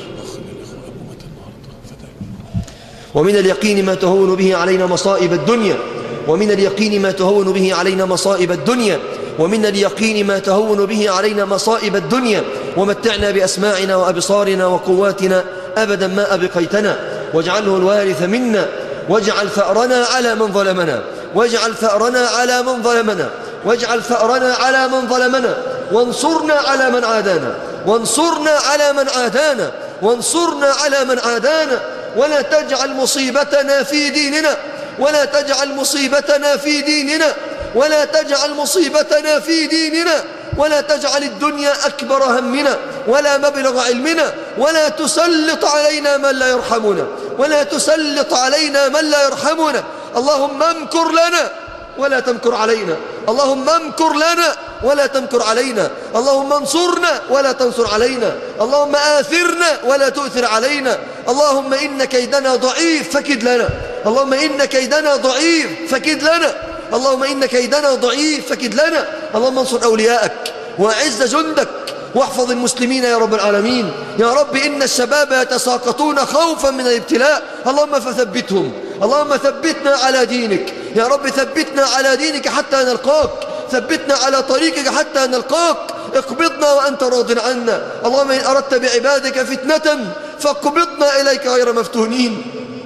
ومن اليقين ما تهون به علينا مصائب الدنيا ومن اليقين ما تهون به علينا مصائب الدنيا ومن اليقين ما تهون به علينا مصائب الدنيا ومتعنا بأسماعنا وأبصارنا وقواتنا أبدا ما أبقيتنا واجعله الوارث منا واجعل ثأرنا على من ظلمنا واجعل ثأرنا على من ظلمنا واجعل ثأرنا على من ظلمنا وانصرنا على من عادانا وانصرنا على من عادانا وانصرنا على من عادانا ولا تجعل مصيبتنا في ديننا ولا تجعل مصيبتنا في ديننا ولا تجعل مصيبتنا في ديننا ولا تجعل الدنيا أكبر همنا ولا مبلغ علمنا ولا تسلط علينا من لا يرحمنا ولا تسلط علينا من لا يرحمنا اللهم امكر لنا ولا تمكر علينا اللهم امكر لنا ولا تمكر علينا اللهم انصرنا ولا تنصر علينا اللهم آثرنا ولا تؤثر علينا اللهم إن كيدنا ضعيف فكد لنا اللهم إن كيدنا ضعيف فكد لنا اللهم إن كيدنا ضعيف فكد لنا اللهم انصر أولياءك وأعز جندك واحفظ المسلمين يا رب العالمين يا رب إن الشباب يتساقطون خوفا من الابتلاء اللهم فثبتهم اللهم ثبتنا على دينك يا رب ثبتنا على دينك حتى نلقاك ثبتنا على طريقك حتى نلقاك اقبضنا وأنت راض عنا اللهم إن أردت بعبادك فتنة فاقبضنا إليك غير مفتونين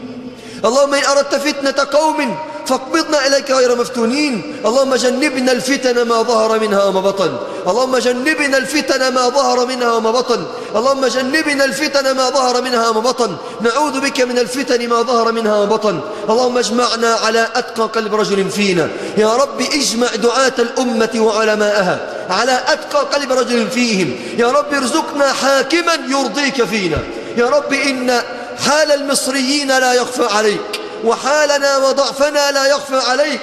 اللهم إن أردت فتنة قوم فاقبضنا إليك غير مفتونين اللهم جنبنا الفتن ما ظهر منها وما بطن اللهم جنبنا الفتن ما ظهر منها وما بطن اللهم جنبنا الفتن ما ظهر منها وما بطن نعوذ بك من الفتن ما ظهر منها وما بطن اللهم اجمعنا على أتقى قلب رجل فينا يا رب اجمع دعاة الأمة وعلماءها على أتقى قلب رجل فيهم يا رب ارزقنا حاكما يرضيك فينا يا رب إن حال المصريين لا يخفى عليك وحالنا وضعفنا لا يخفى عليك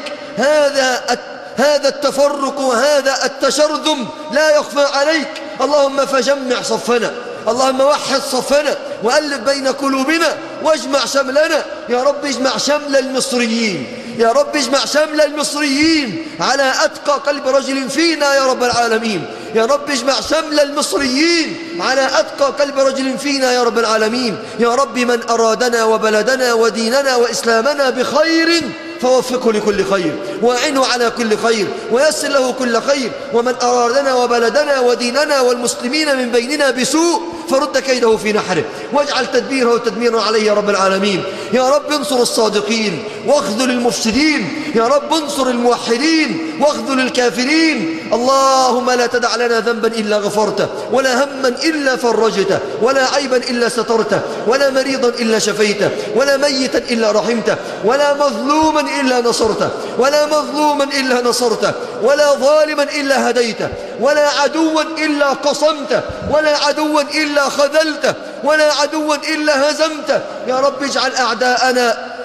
هذا هذا التفرق وهذا التشرذم لا يخفى عليك اللهم فجمع صفنا اللهم وحد صفنا وألف بين قلوبنا واجمع شملنا يا رب اجمع شمل المصريين يا رب اجمع شمل المصريين على أتقى قلب رجل فينا يا رب العالمين يا رب اجمع شمل المصريين على أتقى قلب رجل فينا يا رب العالمين يا رب من أرادنا وبلدنا وديننا وإسلامنا بخير فوفقه لكل خير واعنه على كل خير ويسر له كل خير ومن أرادنا وبلدنا وديننا والمسلمين من بيننا بسوء فرد كيده في نحره واجعل تدبيره تدميرا عليه يا رب العالمين يا رب انصر الصادقين واخذل المفسدين يا رب انصر الموحدين واخذل الكافرين اللهم لا تدع لنا ذنبا إلا غفرته ولا هما إلا فرجته ولا عيبا إلا سترته ولا مريضا إلا شفيته ولا ميتا إلا رحمته ولا مظلوما إلا نصرته ولا مظلوما إلا نصرته ولا ظالما إلا هديته ولا عدوا إلا قصمته ولا عدوا إلا خذلته ولا عدوا إلا هزمته يا رب اجعل أعداءنا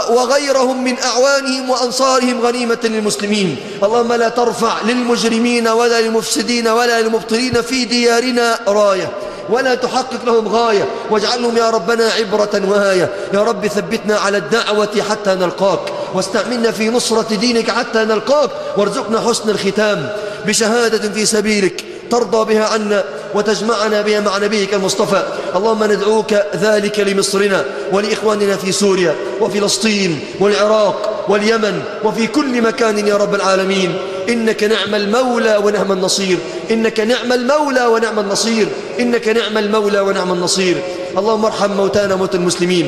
وغيرهم من أعوانهم وأنصارهم غنيمة للمسلمين اللهم لا ترفع للمجرمين ولا للمفسدين ولا للمبطلين في ديارنا راية ولا تحقق لهم غاية واجعلهم يا ربنا عبرة وهاية يا رب ثبتنا على الدعوة حتى نلقاك واستعملنا في نصرة دينك حتى نلقاك وارزقنا حسن الختام بشهادة في سبيلك ترضى بها عنا وتجمعنا بها مع نبيك المصطفى اللهم ندعوك ذلك لمصرنا ولإخواننا في سوريا وفلسطين والعراق واليمن وفي كل مكان يا رب العالمين إنك نعم المولى ونعم النصير إنك نعم المولى ونعم النصير إنك نعم المولى ونعم النصير اللهم ارحم موتانا موتى المسلمين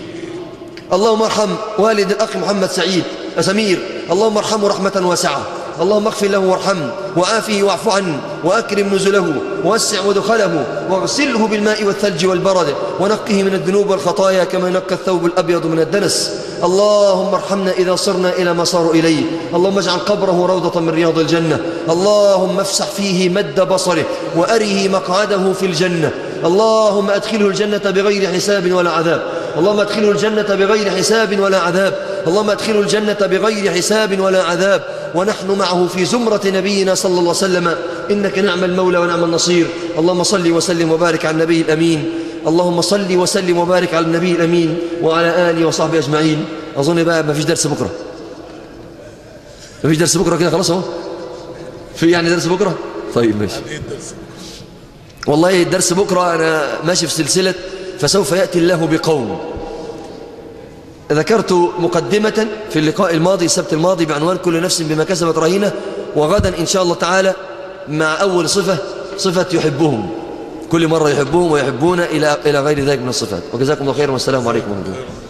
اللهم ارحم والد الأخ محمد سعيد سمير اللهم ارحمه رحمة واسعة اللهم اغفر له وارحمه وآفه واعف عنه وأكرم نزله ووسع مدخله واغسله بالماء والثلج والبرد ونقه من الذنوب والخطايا كما ينقى الثوب الأبيض من الدنس اللهم ارحمنا إذا صرنا إلى ما صاروا إليه اللهم اجعل قبره روضة من رياض الجنة اللهم افسح فيه مد بصره وأره مقعده في الجنة اللهم أدخله الجنة بغير حساب ولا عذاب اللهم ادخله الجنة بغير حساب ولا عذاب اللهم ادخله الجنة بغير حساب ولا عذاب ونحن معه في زمرة نبينا صلى الله عليه وسلم إنك نعم المولى ونعم النصير اللهم صل وسلم وبارك على النبي الأمين اللهم صل وسلم وبارك على النبي الأمين وعلى آله وصحبه أجمعين أظن بقى ما فيش درس بكرة ما فيش درس بكرة كده خلاص اهو في يعني درس بكرة طيب ماشي والله الدرس بكرة أنا ماشي في سلسلة فسوف يأتي الله بقوم ذكرت مقدمة في اللقاء الماضي السبت الماضي بعنوان كل نفس بما كسبت رهينة وغدا إن شاء الله تعالى مع أول صفة صفة يحبهم كل مرة يحبهم ويحبون إلى إلى غير ذلك من الصفات وجزاكم الله خيرا والسلام عليكم ورحمة الله